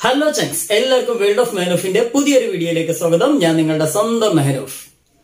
Hello ചങ്സ് എല്ലാവർക്കും world of മെഹനൂഫിന്റെ പുതിയൊരു വീഡിയോയിലേക്ക് സ്വാഗതം ഞാൻ നിങ്ങളുടെ സ്വന്തം മെഹനൂഫ്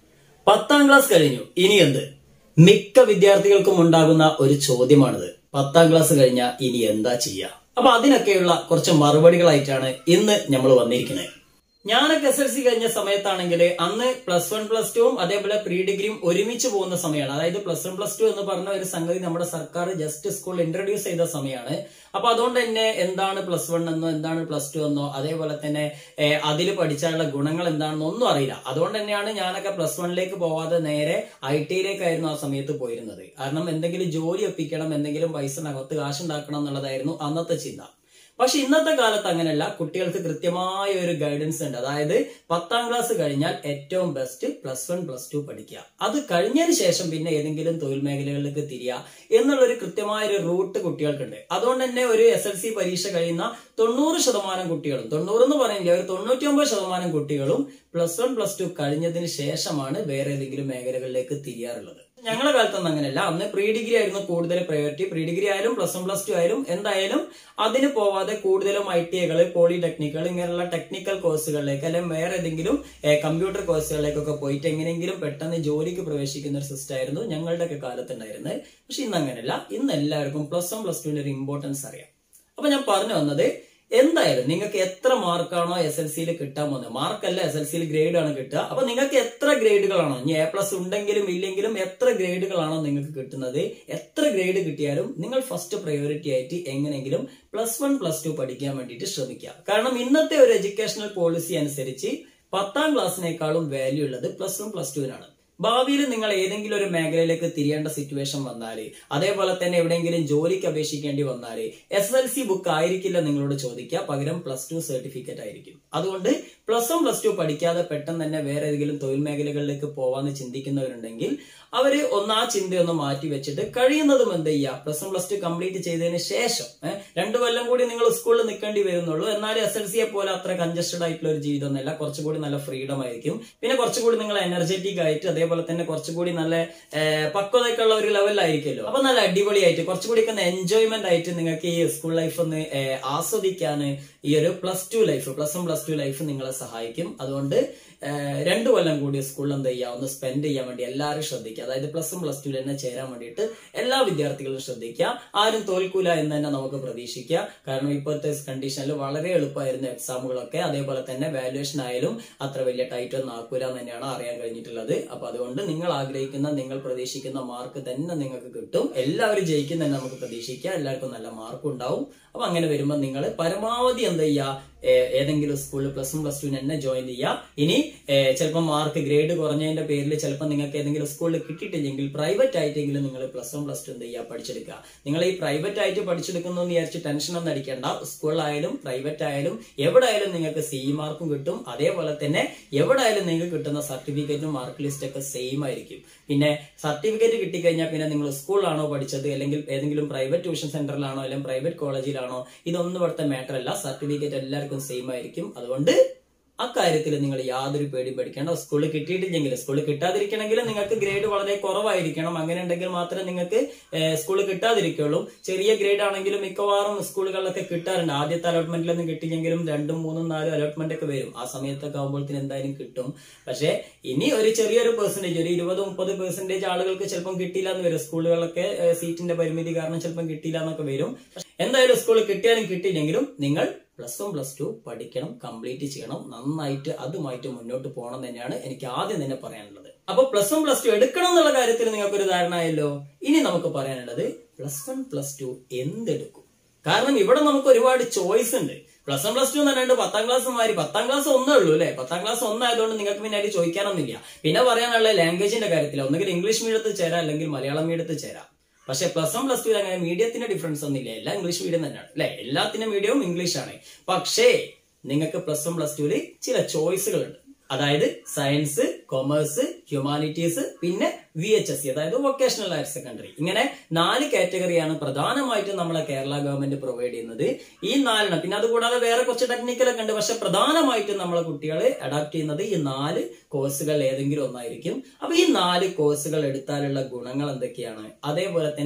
പത്താം ക്ലാസ് കഴിഞ്ഞു ഇനി എന്ത് മിക്ക വിദ്യാർത്ഥികൾക്കും ഉണ്ടാകുന്ന ഒരു ചോദ്യമാണിത് പത്താം ക്ലാസ് കഴിഞ്ഞാൽ ഇനി എന്താ ചെയ്യുക അപ്പൊ അതിനൊക്കെയുള്ള കുറച്ച് മറുപടികളായിട്ടാണ് ഇന്ന് നമ്മൾ വന്നിരിക്കുന്നത് ഞാനൊക്കെ എസ് എൽ സി കഴിഞ്ഞ സമയത്താണെങ്കിൽ അന്ന് പ്ലസ് വൺ പ്ലസ് ടുവും അതേപോലെ പ്രീ ഡിഗ്രിയും ഒരുമിച്ച് പോകുന്ന സമയമാണ് അതായത് പ്ലസ് വൺ പ്ലസ് ടു എന്ന് പറഞ്ഞ ഒരു സംഗതി നമ്മുടെ സർക്കാർ ജസ്റ്റ് സ്കൂളിൽ ഇൻട്രൊഡ്യൂസ് ചെയ്ത സമയമാണ് അപ്പൊ അതുകൊണ്ട് തന്നെ എന്താണ് പ്ലസ് വൺ എന്നോ എന്താണ് പ്ലസ് ടു എന്നോ അതേപോലെ തന്നെ അതിൽ പഠിച്ചാലുള്ള ഗുണങ്ങൾ എന്താണെന്നോ ഒന്നും അറിയില്ല അതുകൊണ്ട് തന്നെയാണ് ഞാനൊക്കെ പ്ലസ് വണ്ണിലേക്ക് പോവാതെ നേരെ ഐ ടിയിലേക്കായിരുന്നു ആ സമയത്ത് പോയിരുന്നത് കാരണം എന്തെങ്കിലും ജോലി ഒപ്പിക്കണം എന്തെങ്കിലും പൈസ അകത്ത് കാശുണ്ടാക്കണം എന്നുള്ളതായിരുന്നു അന്നത്തെ ചിന്ത പക്ഷെ ഇന്നത്തെ കാലത്ത് അങ്ങനെയല്ല കുട്ടികൾക്ക് കൃത്യമായ ഒരു ഗൈഡൻസ് ഉണ്ട് അതായത് പത്താം ക്ലാസ് കഴിഞ്ഞാൽ ഏറ്റവും best plus one plus two പഠിക്കുക അത് കഴിഞ്ഞതിന് ശേഷം പിന്നെ ഏതെങ്കിലും തൊഴിൽ മേഖലകളിലേക്ക് തിരിയുക എന്നുള്ള ഒരു കൃത്യമായ ഒരു റൂട്ട് കുട്ടികൾക്കുണ്ട് അതുകൊണ്ട് തന്നെ ഒരു എസ് എൽ സി പരീക്ഷ കഴിയുന്ന തൊണ്ണൂറ് ശതമാനം കുട്ടികളും തൊണ്ണൂറ് എന്ന് പറയുന്നില്ല ഒരു തൊണ്ണൂറ്റി ഒമ്പത് ശതമാനം കുട്ടികളും പ്ലസ് വൺ പ്ലസ് ടു കഴിഞ്ഞതിന് ശേഷമാണ് വേറെ ഏതെങ്കിലും മേഖലകളിലേക്ക് തിരിയാറുള്ളത് ഞങ്ങളുടെ കാലത്തൊന്നും അങ്ങനെയല്ല അന്ന് പ്രീ ഡിഗ്രി ആയിരുന്നു കൂടുതൽ പ്രയോറിറ്റി പ്രീ ഡിഗ്രി ആയാലും പ്ലസ് വൺ പ്ലസ് ടു ആയാലും എന്തായാലും അതിന് പോവാതെ കൂടുതലും ഐ ടി ഐകൾ പോളിടെക്നിക്കുകൾ ഇങ്ങനെയുള്ള ടെക്നിക്കൽ കോഴ്സുകളിലേക്ക് അല്ലെങ്കിൽ വേറെ ഏതെങ്കിലും കമ്പ്യൂട്ടർ കോഴ്സുകളിലേക്കൊക്കെ പോയിട്ട് എങ്ങനെയെങ്കിലും പെട്ടെന്ന് ജോലിക്ക് പ്രവേശിക്കുന്ന ഒരു സിസ്റ്റം ആയിരുന്നു ഞങ്ങളുടെയൊക്കെ കാലത്ത് ഉണ്ടായിരുന്നത് പക്ഷെ ഇന്ന് അങ്ങനെയല്ല ഇന്ന് എല്ലാവർക്കും പ്ലസ് വൺ പ്ലസ് ടുവിന്റെ ഒരു ഇമ്പോർട്ടൻസ് അറിയാം അപ്പൊ ഞാൻ പറഞ്ഞു വന്നത് എന്തായാലും നിങ്ങൾക്ക് എത്ര മാർക്കാണോ എസ് എൽ സിയിൽ കിട്ടാൻ പോകുന്നത് മാർക്കല്ല എസ് എൽ സിയിൽ ഗ്രേഡ് ആണ് കിട്ടുക അപ്പൊ നിങ്ങൾക്ക് എത്ര ഗ്രേഡുകളാണോ ഇനി എ പ്ലസ് ഉണ്ടെങ്കിലും ഇല്ലെങ്കിലും എത്ര ഗ്രേഡുകളാണോ നിങ്ങൾക്ക് കിട്ടുന്നത് എത്ര ഗ്രേഡ് കിട്ടിയാലും നിങ്ങൾ ഫസ്റ്റ് പ്രയോറിറ്റി ആയിട്ട് എങ്ങനെയെങ്കിലും പ്ലസ് വൺ പ്ലസ് ടു പഠിക്കാൻ വേണ്ടിയിട്ട് ശ്രമിക്കുക കാരണം ഇന്നത്തെ ഒരു എഡ്യൂക്കേഷണൽ പോളിസി അനുസരിച്ച് പത്താം ക്ലാസ്സിനേക്കാളും വാല്യൂ ഉള്ളത് പ്ലസ് വൺ പ്ലസ് ടുവിനാണ് ഭാവിയിൽ നിങ്ങൾ ഏതെങ്കിലും ഒരു മേഖലയിലേക്ക് തിരിയേണ്ട സിറ്റുവേഷൻ വന്നാല് അതേപോലെ തന്നെ എവിടെയെങ്കിലും ജോലിക്ക് അപേക്ഷിക്കേണ്ടി വന്നാല് എസ് എൽ സി ബുക്ക് ആയിരിക്കില്ല നിങ്ങളോട് ചോദിക്കുക പകരം പ്ലസ് ടു സർട്ടിഫിക്കറ്റ് ആയിരിക്കും അതുകൊണ്ട് പ്ലസ് വൺ പ്ലസ് ടു പഠിക്കാതെ പെട്ടെന്ന് തന്നെ വേറെ ഏതെങ്കിലും തൊഴിൽ മേഖലകളിലേക്ക് പോവാന്ന് ചിന്തിക്കുന്നവരുണ്ടെങ്കിൽ അവര് ഒന്ന് ആ ചിന്തയൊന്ന് മാറ്റി വെച്ചിട്ട് കഴിയുന്നതും എന്ത് ചെയ്യുക plus one plus two complete ചെയ്തതിന് ശേഷം രണ്ടു കൊല്ലം കൂടി നിങ്ങൾ സ്കൂളിൽ നിൽക്കേണ്ടി വരുന്നുള്ളൂ എന്നാൽ എസ് എൽ സിയെ പോലെ അത്ര കൺജസ്റ്റഡ് ആയിട്ടുള്ള ഒരു ജീവിതം ഒന്നല്ല കുറച്ചുകൂടി നല്ല ഫ്രീഡം ആയിരിക്കും പിന്നെ കുറച്ചുകൂടി നിങ്ങൾ എനർജറ്റിക് ആയിട്ട് അതേപോലെ തന്നെ കുറച്ചുകൂടി നല്ല പക്വതയൊക്കെ ഉള്ള ഒരു ലെവലിലായിരിക്കുമല്ലോ അപ്പൊ നല്ല അടിപൊളിയായിട്ട് കുറച്ചുകൂടി ഒക്കെ എൻജോയ്മെന്റ് ആയിട്ട് നിങ്ങൾക്ക് ഈ സ്കൂൾ ലൈഫ് ഒന്ന് ആസ്വദിക്കാൻ ഈ ഒരു plus two life plus one plus two life നിങ്ങളെ സഹായിക്കും അതുകൊണ്ട് രണ്ടു കൊല്ലം കൂടി സ്കൂളിൽ എന്ത് ചെയ്യുക ഒന്ന് സ്പെൻഡ് ചെയ്യാൻ വേണ്ടി എല്ലാവരും ശ്രദ്ധിക്കുക അതായത് പ്ലസ് വൺ പ്ലസ് ടു തന്നെ ചേരാൻ വേണ്ടിയിട്ട് എല്ലാ വിദ്യാർത്ഥികളും ശ്രദ്ധിക്കുക ആരും തോൽക്കൂല എന്ന് തന്നെ നമുക്ക് പ്രതീക്ഷിക്കുക കാരണം ഇപ്പോഴത്തെ കണ്ടീഷനിൽ വളരെ എളുപ്പമായിരുന്നു എക്സാമുകളൊക്കെ അതേപോലെ തന്നെ വാല്യുവേഷൻ ആയാലും അത്ര വലിയ ടൈറ്റ് ഒന്നും ആക്കൂല എന്ന് തന്നെയാണ് അറിയാൻ കഴിഞ്ഞിട്ടുള്ളത് അപ്പൊ അതുകൊണ്ട് നിങ്ങൾ ആഗ്രഹിക്കുന്ന നിങ്ങൾ പ്രതീക്ഷിക്കുന്ന മാർക്ക് തന്നെ നിങ്ങൾക്ക് കിട്ടും എല്ലാവരും ജയിക്കും തന്നെ നമുക്ക് പ്രതീക്ഷിക്കുക എല്ലാവർക്കും നല്ല മാർക്ക് ഉണ്ടാവും അപ്പൊ അങ്ങനെ വരുമ്പോൾ നിങ്ങൾ പരമാവധി എന്താ ചെയ്യുക ഏതെങ്കിലും സ്കൂളിൽ പ്ലസ് വൺ പ്ലസ് ടു തന്നെ ജോയിൻ ചെയ്യുക ഇനി ചിലപ്പോൾ മാർക്ക് ഗ്രേഡ് കുറഞ്ഞതിന്റെ പേരിൽ ചിലപ്പോൾ നിങ്ങൾക്ക് ഏതെങ്കിലും സ്കൂളിൽ കിട്ടിയിട്ടില്ലെങ്കിൽ പ്രൈവറ്റ് ആയിട്ടെങ്കിലും നിങ്ങൾ പ്ലസ് വൺ പ്ലസ് ടു എന്ത് ചെയ്യുക പഠിച്ചെടുക്കുക നിങ്ങൾ ഈ പ്രൈവറ്റ് ആയിട്ട് പഠിച്ചെടുക്കുന്നു എന്ന് വിചാരിച്ച് ടെൻഷൻ ഒന്നും അടിക്കേണ്ട സ്കൂളിലായാലും പ്രൈവറ്റ് ആയാലും എവിടെ ആയാലും നിങ്ങൾക്ക് സി മാർക്കും കിട്ടും അതേപോലെ തന്നെ എവിടെ ആയാലും നിങ്ങൾക്ക് കിട്ടുന്ന സർട്ടിഫിക്കറ്റും മാർക്ക് ലിസ്റ്റ് ഒക്കെ സെയിം ആയിരിക്കും പിന്നെ സർട്ടിഫിക്കറ്റ് കിട്ടിക്കഴിഞ്ഞാൽ പിന്നെ നിങ്ങൾ സ്കൂളിലാണോ പഠിച്ചത് അല്ലെങ്കിൽ ഏതെങ്കിലും പ്രൈവറ്റ് ട്യൂഷൻ സെന്ററിലാണോ അല്ലെങ്കിൽ പ്രൈവറ്റ് കോളേജിലാണോ ഇതൊന്നും ഇവിടുത്തെ മാറ്റർ അല്ല സർട്ടിഫിക്കറ്റ് എല്ലാവർക്കും സെയിം ആയിരിക്കും അതുകൊണ്ട് അക്കാര്യത്തിൽ നിങ്ങൾ യാതൊരു പേടിയും പഠിക്കേണ്ട സ്കൂളിൽ കിട്ടിയിട്ടില്ലെങ്കിൽ സ്കൂളിൽ കിട്ടാതിരിക്കണമെങ്കിൽ നിങ്ങൾക്ക് ഗ്രേഡ് വളരെ കുറവായിരിക്കണം അങ്ങനെ ഉണ്ടെങ്കിൽ മാത്രമേ നിങ്ങൾക്ക് സ്കൂളിൽ കിട്ടാതിരിക്കുള്ളൂ ചെറിയ ഗ്രേഡ് ആണെങ്കിലും മിക്കവാറും സ്കൂളുകളിലൊക്കെ കിട്ടാറുണ്ട് ആദ്യത്തെ അലോട്ട്മെന്റിലൊന്നും കിട്ടിയെങ്കിലും രണ്ടും മൂന്നും നാലും അലോട്ട്മെന്റ് ഒക്കെ വരും ആ സമയത്തൊക്കെ ആകുമ്പോഴത്തേന് എന്തായാലും കിട്ടും പക്ഷേ ഇനി ഒരു ചെറിയൊരു പെർസെന്റേജ് ഒരു ഇരുപത് മുപ്പത് പെർസെന്റേജ് ആളുകൾക്ക് ചിലപ്പം കിട്ടിയില്ല എന്ന് വരും സ്കൂളുകളിലൊക്കെ സീറ്റിന്റെ പരിമിതി കാരണം ചിലപ്പം കിട്ടിയില്ല എന്നൊക്കെ വരും എന്തായാലും സ്കൂളിൽ കിട്ടിയാലും കിട്ടിയില്ലെങ്കിലും നിങ്ങൾ പ്ലസ് വൺ പ്ലസ് ടു പഠിക്കണം കംപ്ലീറ്റ് ചെയ്യണം നന്നായിട്ട് അതുമായിട്ട് മുന്നോട്ട് പോകണം തന്നെയാണ് എനിക്ക് ആദ്യം തന്നെ പറയാനുള്ളത് അപ്പൊ പ്ലസ് വൺ പ്ലസ് ടു എടുക്കണം എന്നുള്ള കാര്യത്തിൽ നിങ്ങൾക്ക് ഒരു ധാരണ ആയല്ലോ ഇനി നമുക്ക് പറയാനുള്ളത് പ്ലസ് വൺ പ്ലസ് ടു എന്തെടുക്കും കാരണം ഇവിടെ നമുക്ക് ഒരുപാട് ചോയ്സ് ഉണ്ട് പ്ലസ് വൺ പ്ലസ് ടു എന്ന് പറഞ്ഞാൽ പത്താം ക്ലാസ് മാറി പത്താം ക്ലാസ് ഒന്നേ ഉള്ളൂ അല്ലെ പത്താം ക്ലാസ് ഒന്നായതുകൊണ്ട് നിങ്ങൾക്ക് പിന്നെ അതിൽ ചോദിക്കാനൊന്നുമില്ല പിന്നെ പറയാനുള്ള ലാംഗ്വേജിന്റെ കാര്യത്തിൽ ഒന്നുകിൽ ഇംഗ്ലീഷ് മീഡിയത്തിൽ ചേരാം അല്ലെങ്കിൽ മലയാളം മീഡിയത്തിൽ ചേരാം പക്ഷെ പ്ലസ് വൺ പ്ലസ് ടു അങ്ങനെ മീഡിയത്തിന്റെ ഡിഫറൻസ് ഒന്നുമില്ല എല്ലാം ഇംഗ്ലീഷ് മീഡിയം തന്നെയാണ് അല്ലെ എല്ലാത്തിന്റെ മീഡിയവും ഇംഗ്ലീഷ് ആണ് പക്ഷേ നിങ്ങൾക്ക് പ്ലസ് വൺ പ്ലസ് ടുവിൽ ചില ചോയ്സുകൾ ഉണ്ട് അതായത് സയൻസ് കൊമേഴ്സ് ഹ്യൂമാനിറ്റീസ് പിന്നെ വി എച്ച് എസ് സി അതായത് വൊക്കേഷണൽ ഹയർ സെക്കൻഡറി ഇങ്ങനെ നാല് കാറ്റഗറിയാണ് പ്രധാനമായിട്ടും നമ്മളെ കേരള ഗവൺമെന്റ് പ്രൊവൈഡ് ചെയ്യുന്നത് ഈ നാലെണ്ണം പിന്നെ അതുകൂടാതെ വേറെ കുറച്ച് ടെക്നിക്കലൊക്കെ ഉണ്ട് പക്ഷെ പ്രധാനമായിട്ടും നമ്മളെ കുട്ടികളെ അഡാപ്റ്റ് ചെയ്യുന്നത് ഈ നാല് കോഴ്സുകൾ ഏതെങ്കിലും ഒന്നായിരിക്കും അപ്പൊ ഈ നാല് കോഴ്സുകൾ എടുത്താലുള്ള ഗുണങ്ങൾ എന്തൊക്കെയാണ് അതേപോലെ തന്നെ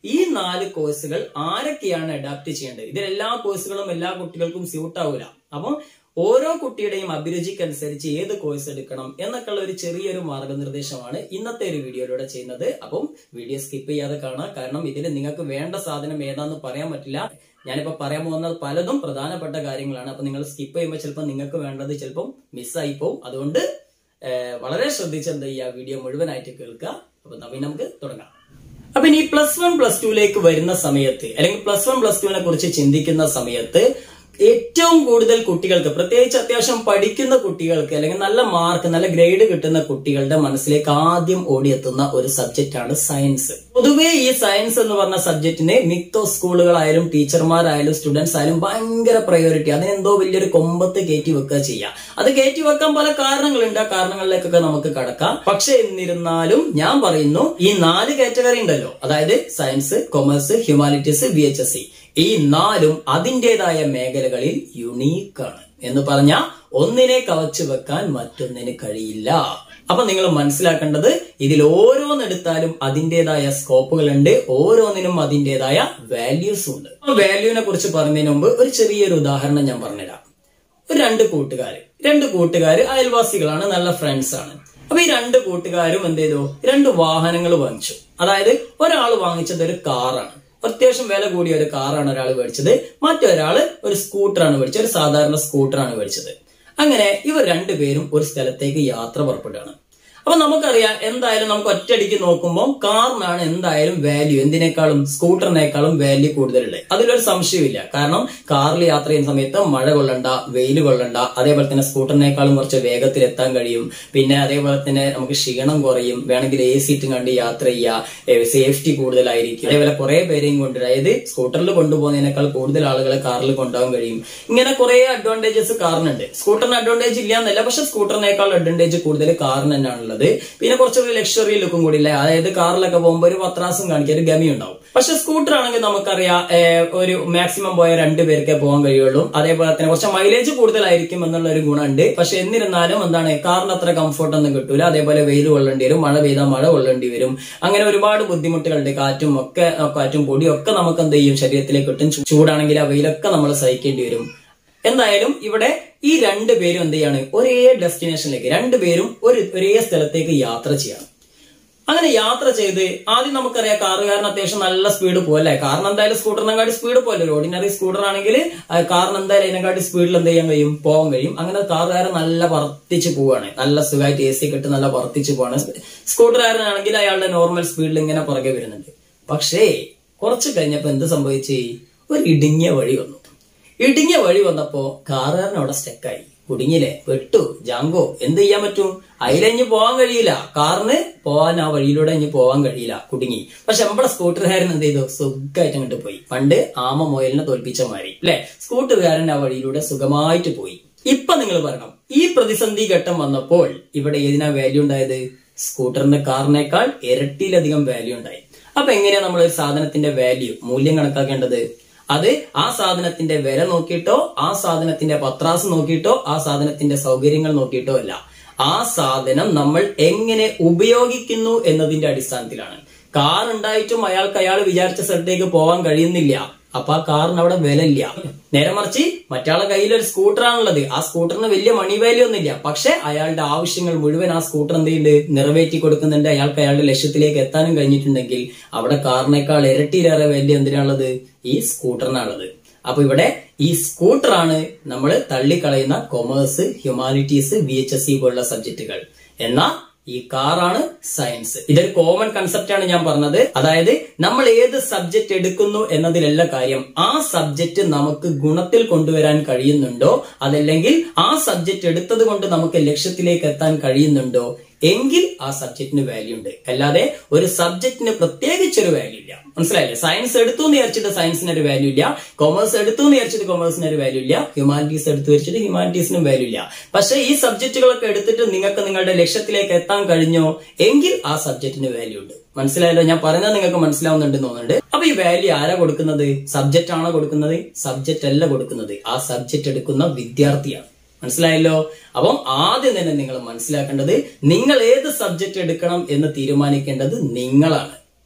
ഈ നാല് കോഴ്സുകൾ ആരൊക്കെയാണ് അഡാപ്റ്റ് ചെയ്യേണ്ടത് ഇതിൽ എല്ലാ കോഴ്സുകളും എല്ലാ കുട്ടികൾക്കും സ്യൂട്ട് ആവില്ല അപ്പം ഓരോ കുട്ടിയുടെയും അഭിരുചിക്കനുസരിച്ച് ഏത് കോഴ്സ് എടുക്കണം എന്നൊക്കെയുള്ള ഒരു ചെറിയൊരു മാർഗനിർദ്ദേശമാണ് ഇന്നത്തെ ഒരു വീഡിയോയിലൂടെ ചെയ്യുന്നത് അപ്പം വീഡിയോ സ്കിപ്പ് ചെയ്യാതെ കാണാം കാരണം ഇതിൽ നിങ്ങൾക്ക് വേണ്ട സാധനം ഏതാന്ന് പറയാൻ പറ്റില്ല ഞാനിപ്പോ പറയാൻ പോകുന്നത് പലതും പ്രധാനപ്പെട്ട കാര്യങ്ങളാണ് അപ്പൊ നിങ്ങൾ സ്കിപ്പ് ചെയ്യുമ്പോൾ ചിലപ്പോൾ നിങ്ങൾക്ക് വേണ്ടത് ചിലപ്പം മിസ്സായി പോകും അതുകൊണ്ട് ഏഹ്, വളരെ ശ്രദ്ധിച്ച് എന്താ ചെയ്യുക വീഡിയോ മുഴുവനായിട്ട് കേൾക്കുക അപ്പൊ നവീൻ നമുക്ക് തുടങ്ങാം അപ്പൊ ഇനി പ്ലസ് വൺ പ്ലസ് ടുവിലേക്ക് വരുന്ന സമയത്ത് അല്ലെങ്കിൽ പ്ലസ് വൺ പ്ലസ് ടുവിനെ കുറിച്ച് ചിന്തിക്കുന്ന സമയത്ത് ഏറ്റവും കൂടുതൽ കുട്ടികൾക്ക് പ്രത്യേകിച്ച് അത്യാവശ്യം പഠിക്കുന്ന കുട്ടികൾക്ക് അല്ലെങ്കിൽ നല്ല മാർക്ക് നല്ല ഗ്രേഡ് കിട്ടുന്ന കുട്ടികളുടെ മനസ്സിലേക്ക് ആദ്യം ഓടിയെത്തുന്ന ഒരു സബ്ജക്റ്റ് ആണ് സയൻസ് പൊതുവേ ഈ സയൻസ് എന്ന് പറഞ്ഞ സബ്ജക്റ്റിന് മിക്ക സ്കൂളുകളായാലും ടീച്ചർമാരായാലും സ്റ്റുഡൻസ് ആയാലും ഭയങ്കര പ്രയോറിറ്റി അതിനെന്തോ വലിയൊരു കൊമ്പത്ത് കയറ്റി വെക്കുക ചെയ്യുക അത് കയറ്റി വെക്കാൻ പല കാരണങ്ങളുണ്ട് ആ കാരണങ്ങളിലേക്കൊക്കെ നമുക്ക് കടക്കാം പക്ഷെ എന്നിരുന്നാലും ഞാൻ പറയുന്നു ഈ നാല് കാറ്റഗറി ഉണ്ടല്ലോ അതായത് science commerce humanities V H S C ഈ നാലും അതിൻ്റെതായ മേഖലകളിൽ യുണീക്കാണ് എന്ന് പറഞ്ഞാൽ ഒന്നിനെ കവച്ചു വെക്കാൻ മറ്റൊന്നിന് കഴിയില്ല അപ്പൊ നിങ്ങൾ മനസ്സിലാക്കേണ്ടത് ഇതിൽ ഓരോന്നെടുത്താലും അതിൻ്റെതായ സ്കോപ്പുകളുണ്ട് ഓരോന്നിനും അതിൻ്റെതായ വാല്യൂസും ഉണ്ട് വാല്യൂവിനെ കുറിച്ച് പറഞ്ഞതിന് മുമ്പ് ഒരു ചെറിയൊരു ഉദാഹരണം ഞാൻ പറഞ്ഞുതരാം ഒരു രണ്ട് കൂട്ടുകാര് രണ്ട് കൂട്ടുകാര് അയൽവാസികളാണ് നല്ല ഫ്രണ്ട്സ് ആണ് അപ്പൊ ഈ രണ്ട് കൂട്ടുകാരും എന്ത് ചെയ്തു രണ്ട് വാഹനങ്ങൾ വാങ്ങിച്ചു അതായത് ഒരാൾ വാങ്ങിച്ചത് ഒരു കാറാണ് അത്യാവശ്യം വില കൂടിയ ഒരു കാറാണ് ഒരാൾ മേടിച്ചത് മറ്റൊരാള് ഒരു സ്കൂട്ടറാണ് മേടിച്ചത് ഒരു സാധാരണ സ്കൂട്ടറാണ് മേടിച്ചത് അങ്ങനെ ഇവർ രണ്ടുപേരും ഒരു സ്ഥലത്തേക്ക് യാത്ര പുറപ്പെടുകയാണ് അപ്പൊ നമുക്കറിയാം എന്തായാലും നമുക്ക് ഒറ്റയടിക്ക് നോക്കുമ്പോൾ കാറിനാണ് എന്തായാലും വാല്യൂ എന്തിനേക്കാളും സ്കൂട്ടറിനേക്കാളും വാല്യൂ കൂടുതലുള്ളത് അതിലൊരു സംശയമില്ല കാരണം കാറിൽ യാത്ര ചെയ്യുന്ന സമയത്ത് മഴ കൊള്ളണ്ട വെയിൽ കൊള്ളണ്ട അതേപോലെ തന്നെ സ്കൂട്ടറിനേക്കാളും കുറച്ച് വേഗത്തിൽ എത്താൻ കഴിയും പിന്നെ അതേപോലെ തന്നെ നമുക്ക് ക്ഷീണം കുറയും വേണമെങ്കിൽ എ സീറ്റും കണ്ട് യാത്ര ചെയ്യുക സേഫ്റ്റി കൂടുതലായിരിക്കും അതേപോലെ കുറെ പേരെയും കൊണ്ട് അതായത് സ്കൂട്ടറിൽ കൊണ്ടുപോകുന്നതിനേക്കാൾ കൂടുതൽ ആളുകളെ കാറിൽ കൊണ്ടുപോകാൻ കഴിയും ഇങ്ങനെ കുറെ അഡ്വാൻറ്റേജസ് കാറിനുണ്ട് സ്കൂട്ടറിന് അഡ്വാൻറ്റേജ് ഇല്ല എന്നല്ല പക്ഷെ സ്കൂട്ടറിനേക്കാൾ അഡ്വാൻറ്റേജ് കൂടുതൽ കാറിന് തന്നെയാണുള്ളത് പിന്നെ കുറച്ചൊരു ലക്ഷറി ലുക്കും കൂടി ഇല്ല അതായത് കാറിലൊക്കെ പോകുമ്പോൾ ഒരു പത്രാസം കാണിക്കാൻ ഒരു ഗമി ഉണ്ടാവും പക്ഷെ സ്കൂട്ടർ ആണെങ്കിൽ നമുക്കറിയാം ഏഹ്, ഒരു മാക്സിമം പോയ രണ്ട് പേർക്കേ പോകാൻ കഴിയുള്ളൂ അതേപോലെ തന്നെ കുറച്ച് മൈലേജ് കൂടുതലായിരിക്കും എന്നുള്ള ഒരു ഗുണമുണ്ട് പക്ഷെ എന്നിരുന്നാലും എന്താണ് കാറിന് അത്ര കംഫർട്ട് ഒന്നും കിട്ടൂല അതേപോലെ വെയിൽ കൊള്ളേണ്ടി വരും മഴ പെയ്താൽ മഴ കൊള്ളേണ്ടി വരും അങ്ങനെ ഒരുപാട് ബുദ്ധിമുട്ടുകളുണ്ട് കാറ്റും ഒക്കെ കാറ്റും പൊടിയും ഒക്കെ നമുക്ക് എന്ത് ചെയ്യും ശരീരത്തിലേക്ക് കിട്ടും ചൂ- ചൂടാണെങ്കിൽ ആ വെയിലൊക്കെ നമ്മൾ സഹിക്കേണ്ടി വരും എന്തായാലും ഇവിടെ ഈ രണ്ട് പേരും എന്ത് ചെയ്യാണ് ഒരേ ഡെസ്റ്റിനേഷനിലേക്ക് രണ്ടുപേരും ഒരു ഒരേ സ്ഥലത്തേക്ക് യാത്ര ചെയ്യണം അങ്ങനെ യാത്ര ചെയ്ത് ആദ്യം നമുക്കറിയാം കാറുകാരൻ അത്യാവശ്യം നല്ല സ്പീഡ് പോകല്ലേ കാരണം എന്തായാലും സ്കൂട്ടറിനെക്കാട്ടി സ്പീഡ് പോലെ ഒരു ഓർഡിനറി സ്കൂട്ടർ ആണെങ്കിൽ ആ കാറിന് എന്തായാലും അതിനെക്കാട്ടി സ്പീഡിൽ എന്ത് ചെയ്യാൻ കഴിയും പോകാൻ കഴിയും അങ്ങനെ കാറുകാരൻ നല്ല വർത്തിച്ച് പോവാണ് നല്ല സുഖമായിട്ട് എ സി കിട്ട് നല്ല വർത്തിച്ച് പോവാണ് സ്കൂട്ടറുകാരനാണെങ്കിൽ അയാളുടെ നോർമൽ സ്പീഡിൽ ഇങ്ങനെ പുറകെ വരുന്നുണ്ട് പക്ഷേ കുറച്ച് കഴിഞ്ഞപ്പോ എന്ത് സംഭവിച്ചു ഒരു ഇടുങ്ങിയ വഴി വന്നു ഇടുങ്ങിയ വഴി വന്നപ്പോ കാറുകാരൻ അവിടെ സ്റ്റക്കായി കുടുങ്ങിയില്ലേ വെട്ടു ജാങ്കോ എന്ത് ചെയ്യാൻ പറ്റും അതിലഞ്ഞ് പോകാൻ കഴിയില്ല കാറിന് പോകാൻ ആ വഴിയിലൂടെ ഇനി പോകാൻ കഴിയില്ല കുടുങ്ങി പക്ഷെ നമ്മുടെ സ്കൂട്ടറുകാരൻ എന്ത് ചെയ്തു സുഖമായിട്ട് അങ്ങോട്ട് പോയി പണ്ട് ആമ മുയലിനെ തോൽപ്പിച്ച മാതിരി അല്ലെ സ്കൂട്ടറുകാരൻ ആ വഴിയിലൂടെ സുഖമായിട്ട് പോയി ഇപ്പൊ നിങ്ങൾ പറയണം ഈ പ്രതിസന്ധി ഘട്ടം വന്നപ്പോൾ ഇവിടെ ഏതിനാ വാല്യൂ ഉണ്ടായത് സ്കൂട്ടറിന്റെ കാറിനേക്കാൾ ഇരട്ടിയിലധികം വാല്യൂ ഉണ്ടായി അപ്പൊ എങ്ങനെയാ നമ്മൾ ഒരു സാധനത്തിന്റെ വാല്യൂ മൂല്യം കണക്കാക്കേണ്ടത് അത് ആ സാധനത്തിന്റെ വില നോക്കിയിട്ടോ ആ സാധനത്തിന്റെ പത്രാസ് നോക്കിയിട്ടോ ആ സാധനത്തിന്റെ സൗകര്യങ്ങൾ നോക്കിയിട്ടോ അല്ല ആ സാധനം നമ്മൾ എങ്ങനെ ഉപയോഗിക്കുന്നു എന്നതിന്റെ അടിസ്ഥാനത്തിലാണ് കാർ ഉണ്ടായിട്ടും അയാൾക്ക് അയാൾ വിചാരിച്ച സ്ഥലത്തേക്ക് പോകാൻ കഴിയുന്നില്ല അപ്പൊ ആ കാറിന് അവിടെ വില ഇല്ല നേരെ മറിച്ച് മറ്റാളെ കയ്യിൽ ഒരു സ്കൂട്ടറാണുള്ളത് ആ സ്കൂട്ടറിന് വലിയ മണി വാല്യൂ ഒന്നുമില്ല പക്ഷെ അയാളുടെ ആവശ്യങ്ങൾ മുഴുവൻ ആ സ്കൂട്ടർ എന്ത് ചെയ്യുന്നുണ്ട് നിറവേറ്റി കൊടുക്കുന്നുണ്ട് അയാൾക്ക് അയാളുടെ ലക്ഷ്യത്തിലേക്ക് എത്താനും കഴിഞ്ഞിട്ടുണ്ടെങ്കിൽ അവിടെ കാറിനേക്കാൾ ഇരട്ടിയിലേറെ വാല്യൂ എന്തിനാണുള്ളത് ഈ സ്കൂട്ടറിനാണുള്ളത് അപ്പൊ ഇവിടെ ഈ സ്കൂട്ടറാണ് നമ്മൾ തള്ളിക്കളയുന്ന commerce humanities V H S C പോലുള്ള സബ്ജക്റ്റുകൾ എന്നാൽ ഈ കാറാണ് സയൻസ് ഇതൊരു കോമൺ കൺസെപ്റ്റ് ആണ് ഞാൻ പറഞ്ഞത് അതായത് നമ്മൾ ഏത് സബ്ജക്ട് എടുക്കുന്നു എന്നതിലല്ല കാര്യം ആ സബ്ജക്ട് നമുക്ക് ഗുണത്തിൽ കൊണ്ടുവരാൻ കഴിയുന്നുണ്ടോ അതല്ലെങ്കിൽ ആ സബ്ജക്ട് എടുത്തത് കൊണ്ട് നമുക്ക് ലക്ഷ്യത്തിലേക്ക് എത്താൻ കഴിയുന്നുണ്ടോ എങ്കിൽ ആ സബ്ജക്റ്റിന് വാല്യൂ ഉണ്ട് അല്ലാതെ ഒരു സബ്ജക്റ്റിന് പ്രത്യേകിച്ചൊരു വാല്യൂ ഇല്ല മനസ്സിലായില്ലേ സയൻസ് എടുത്തു എന്ന് വിചാരിച്ചിട്ട് സയൻസിന് ഒരു വാല്യൂ ഇല്ല കൊമേഴ്സ് എടുത്തു എന്ന് വിചാരിച്ചിട്ട് കൊമേഴ്സിന് ഒരു വാല്യൂ ഇല്ല ഹ്യൂമാനിറ്റീസ് എടുത്തു വെച്ചിട്ട് ഹ്യൂമാനിറ്റീസിനും വാല്യൂ ഇല്ല പക്ഷേ ഈ സബ്ജക്റ്റുകളൊക്കെ എടുത്തിട്ട് നിങ്ങൾക്ക് നിങ്ങളുടെ ലക്ഷ്യത്തിലേക്ക് എത്താൻ കഴിഞ്ഞോ എങ്കിൽ ആ സബ്ജക്റ്റിന് വാല്യൂ ഉണ്ട് മനസ്സിലായല്ലോ ഞാൻ പറയുന്നത് നിങ്ങൾക്ക് മനസ്സിലാവുന്നുണ്ടെന്ന് തോന്നുന്നുണ്ട് അപ്പൊ ഈ വാല്യൂ ആരാ കൊടുക്കുന്നത് സബ്ജക്റ്റ് ആണോ കൊടുക്കുന്നത് സബ്ജക്റ്റ് അല്ല കൊടുക്കുന്നത് ആ സബ്ജക്റ്റ് എടുക്കുന്ന വിദ്യാർത്ഥിയാണ് മനസ്സിലായല്ലോ അപ്പം ആദ്യം തന്നെ നിങ്ങൾ മനസ്സിലാക്കേണ്ടത് നിങ്ങൾ ഏത് സബ്ജക്റ്റ് എടുക്കണം എന്ന് തീരുമാനിക്കേണ്ടത് നിങ്ങളാണ്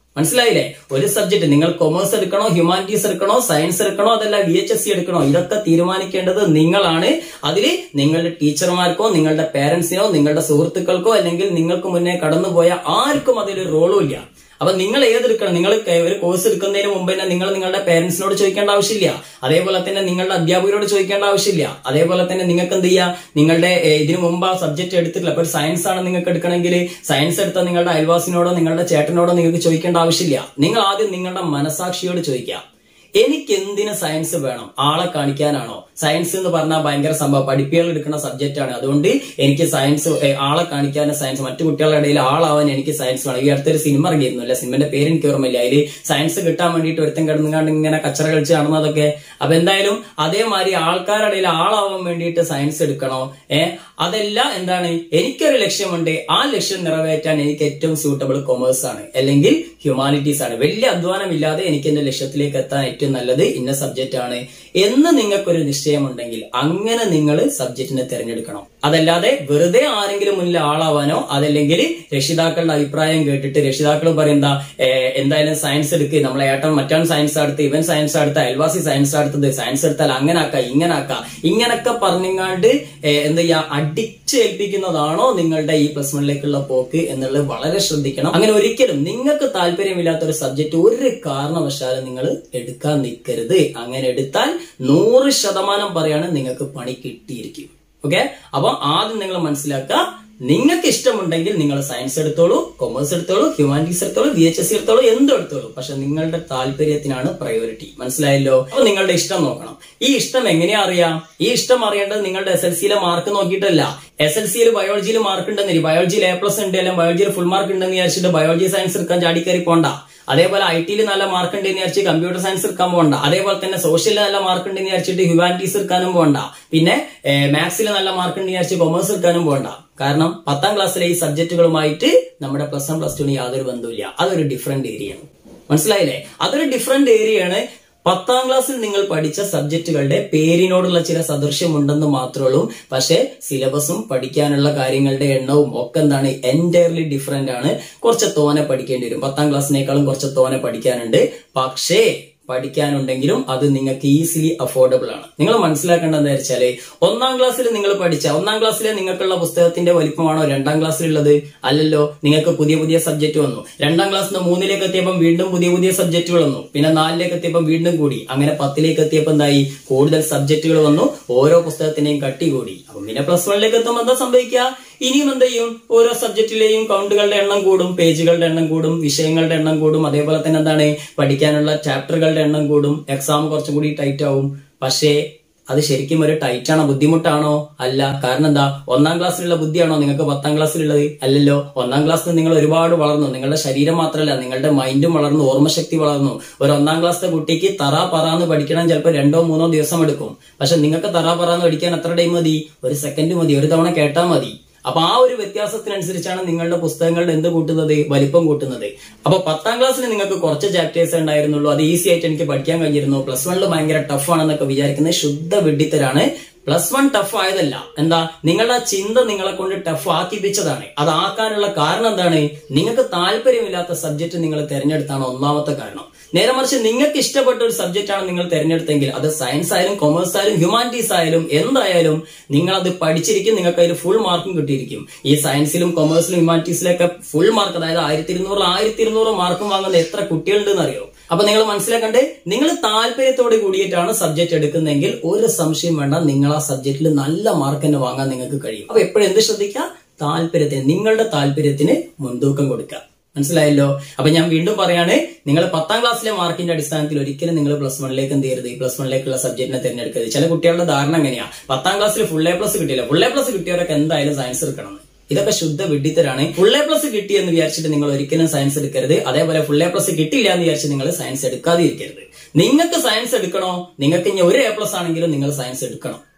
മനസ്സിലായില്ലേ ഒരു സബ്ജക്ട് നിങ്ങൾ കൊമേഴ്സ് എടുക്കണോ ഹ്യൂമാനിറ്റീസ് എടുക്കണോ സയൻസ് എടുക്കണോ അതല്ല വി എച്ച് എസ് സി എടുക്കണോ ഇതൊക്കെ തീരുമാനിക്കേണ്ടത് നിങ്ങളാണ് അതിൽ നിങ്ങളുടെ ടീച്ചർമാർക്കോ നിങ്ങളുടെ പേരൻസിനോ നിങ്ങളുടെ സുഹൃത്തുക്കൾക്കോ അല്ലെങ്കിൽ നിങ്ങൾക്ക് മുന്നേ കടന്നുപോയ ആർക്കും അതിലൊരു റോളും ഇല്ല അപ്പൊ നിങ്ങൾ ഏതെടുക്കണം നിങ്ങൾ ഒരു കോഴ്സ് എടുക്കുന്നതിന് മുമ്പ് തന്നെ നിങ്ങൾ നിങ്ങളുടെ പേരൻസിനോട് ചോദിക്കേണ്ട ആവശ്യമില്ല അതേപോലെ തന്നെ നിങ്ങളുടെ അധ്യാപകരോട് ചോദിക്കേണ്ട ആവശ്യമില്ല അതേപോലെ തന്നെ നിങ്ങൾക്ക് എന്ത് ചെയ്യാം നിങ്ങളുടെ ഏ, ഇതിനു മുമ്പ് ആ സബ്ജക്ട് എടുത്തിട്ടില്ല അപ്പൊ ഒരു സയൻസ് ആണ് നിങ്ങൾക്ക് എടുക്കണമെങ്കിൽ സയൻസ് എടുത്ത നിങ്ങളുടെ അയൽവാസിനോടോ നിങ്ങളുടെ ചേട്ടനോടോ നിങ്ങൾക്ക് ചോദിക്കേണ്ട ആവശ്യമില്ല നിങ്ങൾ ആദ്യം നിങ്ങളുടെ മനസാക്ഷിയോട് ചോദിക്കുക എനിക്ക് എന്തിന് സയൻസ് വേണം ആളെ കാണിക്കാനാണോ സയൻസ് എന്ന് പറഞ്ഞാൽ ഭയങ്കര സംഭവം പഠിപ്പികൾ എടുക്കുന്ന സബ്ജക്റ്റ് ആണ് അതുകൊണ്ട് എനിക്ക് സയൻസ് ഏ, ആളെ കാണിക്കാൻ സയൻസ് മറ്റു കുട്ടികളുടെ ഇടയിൽ ആളാവാൻ എനിക്ക് സയൻസ് വേണം ഈ അടുത്തൊരു സിനിമ ഇറങ്ങിയിരുന്നു അല്ലെ സിനിമന്റെ പേര് എനിക്ക് ഓർമ്മയില്ല അതിൽ സയൻസ് കിട്ടാൻ വേണ്ടിയിട്ട് ഒരുത്തൻ കിടന്നുകാണ്ട് ഇങ്ങനെ കച്ചറ കളിച്ച് നടന്നതൊക്കെ അപ്പൊ എന്തായാലും അതേമാതിരി ആൾക്കാരുടെ ഇടയിൽ ആളാവാൻ വേണ്ടിയിട്ട് സയൻസ് എടുക്കണോ ഏ അതല്ല എന്താണ് എനിക്കൊരു ലക്ഷ്യമുണ്ട് ആ ലക്ഷ്യം നിറവേറ്റാൻ എനിക്ക് ഏറ്റവും സ്യൂട്ടബിൾ കൊമേഴ്സ് ആണ് അല്ലെങ്കിൽ ഹ്യൂമാനിറ്റീസ് ആണ് വലിയ അധ്വാനമില്ലാതെ എനിക്ക് എന്റെ ലക്ഷ്യത്തിലേക്ക് എത്താൻ ഏറ്റവും നല്ലത് ഇന്ന സബ്ജക്റ്റ് ആണ് എന്ന് നിങ്ങൾക്കൊരു നിശ്ചയമുണ്ടെങ്കിൽ അങ്ങനെ നിങ്ങൾ സബ്ജക്റ്റിനെ തിരഞ്ഞെടുക്കണം അതല്ലാതെ വെറുതെ ആരെങ്കിലും മുന്നിൽ ആളാവാനോ അതല്ലെങ്കിൽ രക്ഷിതാക്കളുടെ അഭിപ്രായം കേട്ടിട്ട് രക്ഷിതാക്കൾ പറയുന്ന എന്തായാലും സയൻസ് എടുക്കുക നമ്മളെ ഏട്ടൻ മറ്റാൻ സയൻസ് അടുത്ത് ഇവൻ സയൻസ് അടുത്ത് അയൽവാസി സയൻസ് അടുത്തത് സയൻസ് എടുത്താൽ അങ്ങനെ ആക്കാം ഇങ്ങനെ ആക്കാം ഇങ്ങനൊക്കെ പറഞ്ഞങ്ങാണ്ട് ഏ, എന്താ ചെയ്യാ അടിച്ച് ഏൽപ്പിക്കുന്നതാണോ നിങ്ങളുടെ ഈ പ്ലസ് വണ്ണിലേക്കുള്ള പോക്ക് എന്നുള്ളത് വളരെ ശ്രദ്ധിക്കണം അങ്ങനെ ഒരിക്കലും നിങ്ങൾക്ക് താല്പര്യമില്ലാത്ത ഒരു സബ്ജക്ട് ഒരു കാരണവശാലും നിങ്ങൾ എടുക്കാൻ നിൽക്കരുത് അങ്ങനെ എടുത്താൽ നൂറ് ശതമാനം പറയാണ് നിങ്ങൾക്ക് പണി കിട്ടിയിരിക്കും ഓക്കെ അപ്പൊ ആദ്യം നിങ്ങൾ മനസ്സിലാക്കുക നിങ്ങൾക്ക് ഇഷ്ടമുണ്ടെങ്കിൽ നിങ്ങൾ സയൻസ് എടുത്തോളൂ കൊമേഴ്സ് എടുത്തോളൂ ഹ്യൂമാനിറ്റീസ് എടുത്തോളൂ വി എച്ച് എസ് സി എടുത്തോളൂ എന്തും എടുത്തോളൂ പക്ഷെ നിങ്ങളുടെ താല്പര്യത്തിനാണ് പ്രയോറിറ്റി മനസ്സിലായല്ലോ അപ്പൊ നിങ്ങളുടെ ഇഷ്ടം നോക്കണം ഈ ഇഷ്ടം എങ്ങനെയാ അറിയാം ഈ ഇഷ്ടം അറിയേണ്ടത് നിങ്ങളുടെ എസ് എൽ സിയിലെ മാർക്ക് നോക്കിയിട്ടല്ല എസ് എൽ സിയിൽ ബയോളജിയിൽ മാർക്ക് ഉണ്ടെന്നില്ല ബയോളജിയിൽ എ പ്ലസ് ഉണ്ട് അല്ലെങ്കിൽ ബയോളജിയിൽ ഫുൾ മാർക്ക് ഉണ്ടെന്ന് വിചാരിച്ചിട്ട് ബയോളജി സയൻസ് എടുക്കാൻ ചാടിക്കയറി പോണ്ട അതേപോലെ ഐ ടിയിൽ നല്ല മാർക്ക് ഉണ്ടെന്ന് വിചാരിച്ച് കമ്പ്യൂട്ടർ സയൻസ് എടുക്കാൻ പോകണ്ട അതേപോലെ തന്നെ സോഷ്യലിൽ നല്ല മാർക്ക് ഉണ്ടെന്ന് വിചാരിച്ചിട്ട് ഹ്യൂമാനിറ്റീസ് എടുക്കാനും പോകണ്ട പിന്നെ മാത്സിൽ നല്ല മാർക്ക് ഉണ്ടെന്ന് വിചാരിച്ച് കൊമേഴ്സ് എടുക്കാനും പോകണ്ട കാരണം പത്താം ക്ലാസ്സിലെ ഈ സബ്ജക്റ്റുകളുമായിട്ട് നമ്മുടെ പ്ലസ് വൺ പ്ലസ് ടുന് യാതൊരു ബന്ധവുമില്ല അതൊരു ഡിഫറെന്റ് ഏരിയയാണ് മനസ്സിലായില്ലേ അതൊരു ഡിഫറെന്റ് ഏരിയയാണ് പത്താം ക്ലാസ്സിൽ നിങ്ങൾ പഠിച്ച സബ്ജക്റ്റുകളുടെ പേരിനോടുള്ള ചില സദൃശ്യമുണ്ടെന്ന് മാത്രമേ ഉള്ളൂ പക്ഷേ സിലബസും പഠിക്കാനുള്ള കാര്യങ്ങളുടെ എണ്ണവും ഒക്കെ എന്താണ് എൻറ്റയർലി ഡിഫറെന്റ് ആണ് കുറച്ച് തോനെ പഠിക്കേണ്ടി വരും പത്താം ക്ലാസ്സിനേക്കാളും കുറച്ച് തോനെ പഠിക്കാനുണ്ട് പക്ഷേ പഠിക്കാനുണ്ടെങ്കിലും അത് നിങ്ങൾക്ക് ഈസിലി അഫോർഡബിൾ ആണ് നിങ്ങൾ മനസ്സിലാക്കേണ്ടത് എന്താ വെച്ചാല് ഒന്നാം ക്ലാസ്സിൽ നിങ്ങൾ പഠിച്ച ഒന്നാം ക്ലാസ്സിലെ നിങ്ങൾക്കുള്ള പുസ്തകത്തിന്റെ വലിപ്പമാണോ രണ്ടാം ക്ലാസ്സിലുള്ളത് അല്ലല്ലോ നിങ്ങൾക്ക് പുതിയ പുതിയ സബ്ജക്ട് വന്നു രണ്ടാം ക്ലാസ്സിൽ നിന്ന് മൂന്നിലേക്ക് എത്തിയപ്പോൾ വീണ്ടും പുതിയ പുതിയ സബ്ജക്റ്റുകൾ വന്നു പിന്നെ നാലിലേക്ക് എത്തിയപ്പോൾ വീണ്ടും കൂടി അങ്ങനെ പത്തിലേക്ക് എത്തിയപ്പോൾ എന്തായി കൂടുതൽ സബ്ജക്റ്റുകൾ വന്നു ഓരോ പുസ്തകത്തിന്റെയും കട്ടി കൂടി അപ്പൊ പിന്നെ പ്ലസ് വണ്ണിലേക്ക് എത്തുമ്പോൾ എന്താ സംഭവിക്കുക ഇനിയും എന്ത് ചെയ്യും ഓരോ സബ്ജക്റ്റിലെയും കൗണ്ടുകളുടെ എണ്ണം കൂടും പേജുകളുടെ എണ്ണം കൂടും വിഷയങ്ങളുടെ എണ്ണം കൂടും അതേപോലെ തന്നെ എന്താണ് പഠിക്കാനുള്ള ചാപ്റ്ററുകളുടെ എണ്ണം കൂടും എക്സാം കുറച്ചും കൂടി ടൈറ്റ് ആവും പക്ഷേ അത് ശരിക്കും ഒരു ടൈറ്റ് ആണോ ബുദ്ധിമുട്ടാണോ അല്ല കാരണം എന്താ ഒന്നാം ക്ലാസ്സിലുള്ള ബുദ്ധിയാണോ നിങ്ങൾക്ക് പത്താം ക്ലാസ്സിലുള്ളത് അല്ലല്ലോ ഒന്നാം ക്ലാസ്സിൽ നിങ്ങൾ ഒരുപാട് വളർന്നു നിങ്ങളുടെ ശരീരം മാത്രമല്ല നിങ്ങളുടെ മൈൻഡും വളർന്നു ഓർമ്മശക്തി വളർന്നു ഒരു ഒന്നാം ക്ലാസ്സിലെ കുട്ടിക്ക് തറ പറന്ന് പഠിക്കണം ചിലപ്പോൾ രണ്ടോ മൂന്നോ ദിവസം എടുക്കും പക്ഷെ നിങ്ങൾക്ക് തറ പറന്ന് പഠിക്കാൻ എത്ര ടൈം മതി ഒരു സെക്കൻഡ് മതി ഒരു തവണ കേട്ടാൽ മതി അപ്പൊ ആ ഒരു വ്യത്യാസത്തിനനുസരിച്ചാണ് നിങ്ങളുടെ പുസ്തകങ്ങളുടെ എന്ത് കൂട്ടുന്നത് വലിപ്പം കൂട്ടുന്നത് അപ്പൊ പത്താം ക്ലാസ്സിൽ നിങ്ങൾക്ക് കുറച്ച് ചാപ്റ്റേഴ്സ് ഉണ്ടായിരുന്നുള്ളൂ അത് ഈസി ആയിട്ട് എനിക്ക് പഠിക്കാൻ കഴിഞ്ഞിരുന്നു പ്ലസ് വണ്ണിൽ ഭയങ്കര ടഫ് ആണെന്നൊക്കെ വിചാരിക്കുന്നത് ശുദ്ധ വിഡ്ഢിത്തരാണ് പ്ലസ് വൺ ടഫ് ആയതല്ല എന്താ നിങ്ങളുടെ ആ ചിന്ത നിങ്ങളെ കൊണ്ട് ടഫ് ആക്കിപ്പിച്ചതാണ് അത് ആക്കാനുള്ള കാരണം എന്താണ് നിങ്ങൾക്ക് താല്പര്യമില്ലാത്ത സബ്ജക്ട് നിങ്ങൾ തിരഞ്ഞെടുത്താണ് ഒന്നാമത്തെ കാരണം നേരെ മറിച്ച് നിങ്ങൾക്ക് ഇഷ്ടപ്പെട്ട ഒരു സബ്ജക്റ്റ് ആണ് നിങ്ങൾ തിരഞ്ഞെടുത്തെങ്കിൽ അത് സയൻസ് ആയാലും കൊമേഴ്സ് ആയാലും ഹ്യൂമാനിറ്റീസ് ആയാലും എന്തായാലും നിങ്ങൾ അത് പഠിച്ചിരിക്കും നിങ്ങൾക്ക് അതിൽ ഫുൾ മാർക്കും കിട്ടിയിരിക്കും ഈ സയൻസിലും കൊമേഴ്സിലും ഹ്യൂമാനിറ്റീസിലൊക്കെ ഫുൾ മാർക്ക് അതായത് ആയിരത്തി ഇരുന്നൂറ് ആയിരത്തി ഇരുന്നൂറ് മാർക്കും വാങ്ങുന്ന എത്ര കുട്ടികളുണ്ടെന്ന് അറിയോ അപ്പൊ നിങ്ങൾ മനസ്സിലാക്കണ്ടേ നിങ്ങൾ താല്പര്യത്തോടെ കൂടിയിട്ടാണ് സബ്ജക്ട് എടുക്കുന്നതെങ്കിൽ ഒരു സംശയം വേണ്ട നിങ്ങൾ ആ സബ്ജക്റ്റിൽ നല്ല മാർക്ക് തന്നെ വാങ്ങാൻ നിങ്ങൾക്ക് കഴിയും അപ്പൊ എപ്പോഴും എന്ത് ശ്രദ്ധിക്കുക താല്പര്യത്തിന് നിങ്ങളുടെ താല്പര്യത്തിന് മുൻതൂക്കം കൊടുക്കുക മനസ്സിലായല്ലോ അപ്പൊ ഞാൻ വീണ്ടും പറയാണ് നിങ്ങൾ പത്താം ക്ലാസ്സിലെ മാർക്കിന്റെ അടിസ്ഥാനത്തിൽ ഒരിക്കലും നിങ്ങൾ പ്ലസ് വണ്ണിലേക്ക് എന്ത് ചെയ്യരുത് പ്ലസ് വണ്ണിലേക്കുള്ള സബ്ജക്റ്റിനെ തിരഞ്ഞെടുക്കരുത് ചില കുട്ടികളുടെ ധാരണ എങ്ങനെയാ പത്താം ക്ലാസ്സിൽ ഫുൾ എ പ്ലസ് കിട്ടിയില്ല ഫുൾ എ പ്ലസ് കിട്ടിയവരൊക്കെ എന്തായാലും സയൻസ് എടുക്കണം എന്ന്. ഇതൊക്കെ ശുദ്ധ വിഡിത്തരാണ് ഫുൾ എ പ്ലസ് കിട്ടി എന്ന് വിചാരിച്ചിട്ട് നിങ്ങൾ ഒരിക്കലും സയൻസ് എടുക്കരുത് അതേപോലെ ഫുൾ എ പ്ലസ് കിട്ടില്ല എന്ന് വിചാരിച്ച് നിങ്ങൾ സയൻസ് എടുക്കാതെ ഇരിക്കരുത് നിങ്ങൾക്ക് സയൻസ് എടുക്കണോ നിങ്ങൾക്ക് ഇനി ഒരു എ പ്ലസ് ആണെങ്കിലും നിങ്ങൾ സയൻസ് എടുക്കണം